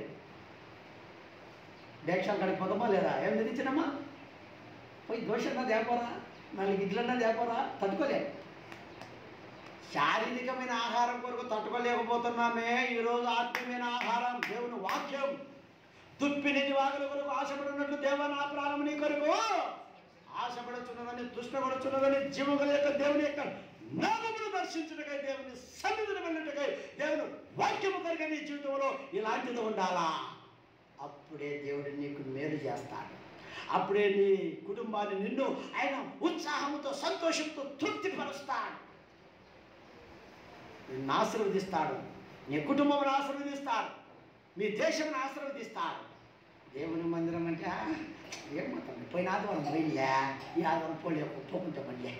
డేక్షం కడిపోతామా లేదా ఏం తెచ్చినమ్మా పోయి దోషన్నా దేపోరా నాలుగు ఇడ్లన్నా దేపోరా తట్టుకోలే శారీరకమైన ఆహారం కొరకు తట్టుకోలేకపోతున్నామే ఈరోజు ఆత్మీయమైన ఆహారం దేవుని వాక్యం దుప్పినిటి వాగుల కొరకు ఆశపడినట్లు దేవ నా ప్రాణం నీ కొరకు ఆశపడుచున్నదని దుష్టపడుచున్నదని జీవగల యొక్క దేవుని యొక్క నామమును దర్శించుటకై దేవుని సన్నిధిని వెళ్ళుటకై దేవుని వాక్యము కలిగి నీ జీవితంలో ఇలాంటిది ఉండాలా అప్పుడే దేవుడు నీకు మేలు చేస్తాడు అప్పుడే నీ కుటుంబాన్ని నిన్ను ఆయన ఉత్సాహంతో సంతోషంతో తృప్తిపరుస్తాడు నిన్ను ఆశీర్వదిస్తాడు నీ కుటుంబం ఆశీర్వదిస్తాడు మీ దేశం ఆశీర్వదిస్తాడు దేవుని మందిరం అంటే ఆ, ఏం మొత్తం పోయిన ఆదివారం పోయిలే ఈ ఆదివారం పోలే పోకుంటే మళ్ళీ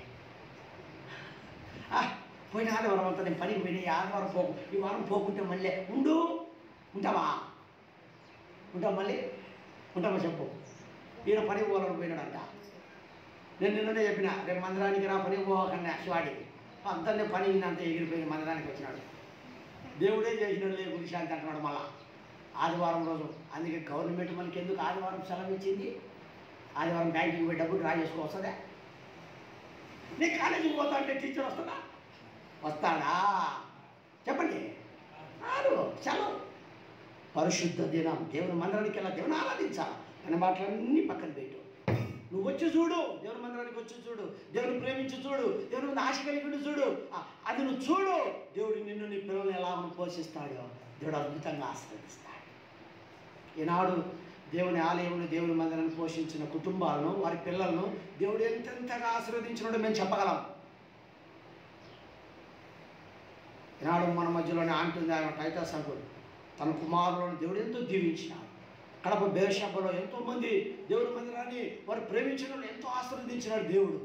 ఆ, పోయిన ఆదివారం అంతా నేను పనికి పోయినా ఈ ఆదివారం పోకు ఈ వారం పోకుంటే మళ్ళీ ఉండు ఉంటావా ఉంటావు మళ్ళీ ఉంటామా చెప్పు ఈయన పనికి పోవాలని పోయినాడంట నేను నిన్ననే చెప్పిన రేపు మందిరానికి రా పనికి పోవకన్నా శివాడికి అంతనే పని అంత ఎగిరిపోయి మందిరానికి వచ్చినాడు దేవుడే చేసినాడు లే గురిశాంతి అంటున్నాడు మళ్ళా ఆదివారం రోజు అందుకే గవర్నమెంట్ మనకి ఎందుకు ఆదివారం సెలవు ఇచ్చింది ఆదివారం బ్యాంకింగ్ పోయి డబ్బు డ్రా చేసుకోవస్తుందా నీ కాలేజీకి పోతా అంటే టీచర్ వస్తుందా వస్తాడా చెప్పండి రాడు సెలవు పరిశుద్ధ దినం దేవుని మందిరానికి వెళ్ళా దేవుని ఆరాధించాలి అనే మాటలన్నీ పక్కన పెట్టు నువ్వు వచ్చి చూడు దేవుని మందిరానికి వచ్చి చూడు దేవుని ప్రేమించి చూడు దేవుని మీద ఆశ కలిగి ఉండి చూడు ఆ, అది నువ్వు చూడు దేవుడు నిన్ను నీ పిల్లల్ని ఎలా పోషిస్తాడో దేవుడు అద్భుతంగా ఆశీర్వదిస్తాడు ఈనాడు దేవుని ఆలయంలో దేవుని మందిరాన్ని పోషించిన కుటుంబాలను వారి పిల్లలను దేవుడు ఎంతెంతగా ఆశీర్వదించినాడో మేము చెప్పగలం ఈనాడు మన మధ్యలోనే అంటుంది ఆయన టైటస్ అంకుల్ తన కుమారులను దేవుడు ఎంతో దీవించినాడు కడప బేర్షాపలో ఎంతో మంది దేవుడి మందిరాన్ని వారు ప్రేమించిన వాళ్ళు ఎంతో ఆశీర్వదించినాడు దేవుడు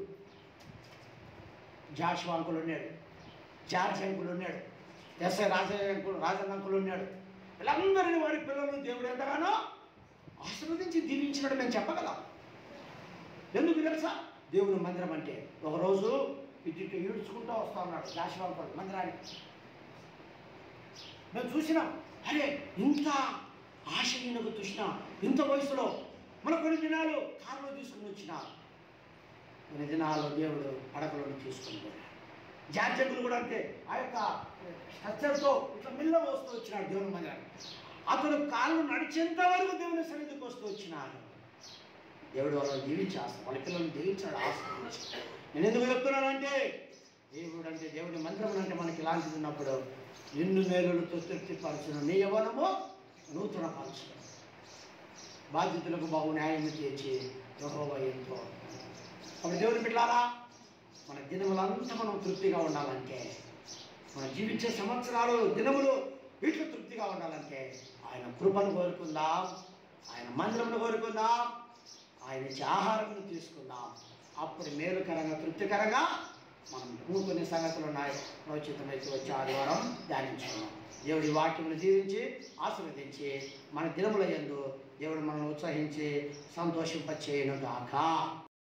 జాషువా అంకుల్ ఉన్నాడు జార్జ్ అంకుల్ ఉన్నాడు SI Rajaiah uncle Rajan uncle ఉన్నాడు వీళ్ళందరినీ వారి పిల్లలను దేవుడు ఎంతగానో ఆశీర్వదించి దీవించినాడు మేము చెప్పగలం ఎందుకు తెలుసా దేవుని మందిరం అంటే ఒకరోజు ఇటు ఇటు ఈడ్చుకుంటూ వస్తా ఉన్నాడు జాషువా అంకుల్ మందిరానికి మేము చూసినాం అరే ఇంత ఆశహీనకు చూసిన ఇంత వయసులో మన కొన్ని దినాలు కారులో తీసుకుని వచ్చిన కొన్ని దినాలు దేవుడు పడకలను తీసుకుని పోయాడు జార్జకులు కూడా అంతే ఆ యొక్క స్ట్రక్చర్తో ఇట్లా మిల్ల వస్తూ వచ్చినాడు దేవుని మందిరానికి అతను కాళ్ళు నడిచేంత వరకు దేవుని సన్నిధికి వస్తూ వచ్చినాడు దేవుడు వాళ్ళని దీవించేస్తాడు వాళ్ళ పిల్లల్ని దీవించాడు ఆశీర్వదించాడు నేను ఎందుకు చెప్తున్నానంటే దేవుడు అంటే దేవుడి మంత్రం అంటే మనకి ఇలాంటిది ఉన్నప్పుడు ఎన్ను మేలులతో తృప్తిపరచును నీ యవనము నూతన పరచును బాధ్యతలకు బాగు న్యాయం చేర్చి యెహోవా ఎంతో అప్పుడు దేవుని బిడ్డారా మన దినములంతా మనం తృప్తిగా ఉండాలంటే మనం జీవించే సంవత్సరాలు దినములు వీటిలో తృప్తిగా ఉండాలంటే ఆయన కృపను కోరుకుందాం ఆయన మందిరమును కోరుకుందాం ఆయన ఇచ్చే ఆహారమును తీసుకుందాం అప్పుడు మేలుకరంగా తృప్తికరంగా మనం కొన్ని సంగతులు ఉన్నాయి ప్రవచితమైతే వచ్చే ఆదివారం ధ్యానించుకున్నాం దేవుడి వాక్యమును జీవించి ఆశీర్వదించి మన దినముల యందు దేవుడు మనల్ని ఉత్సహించి సంతోషింపచేయను గాక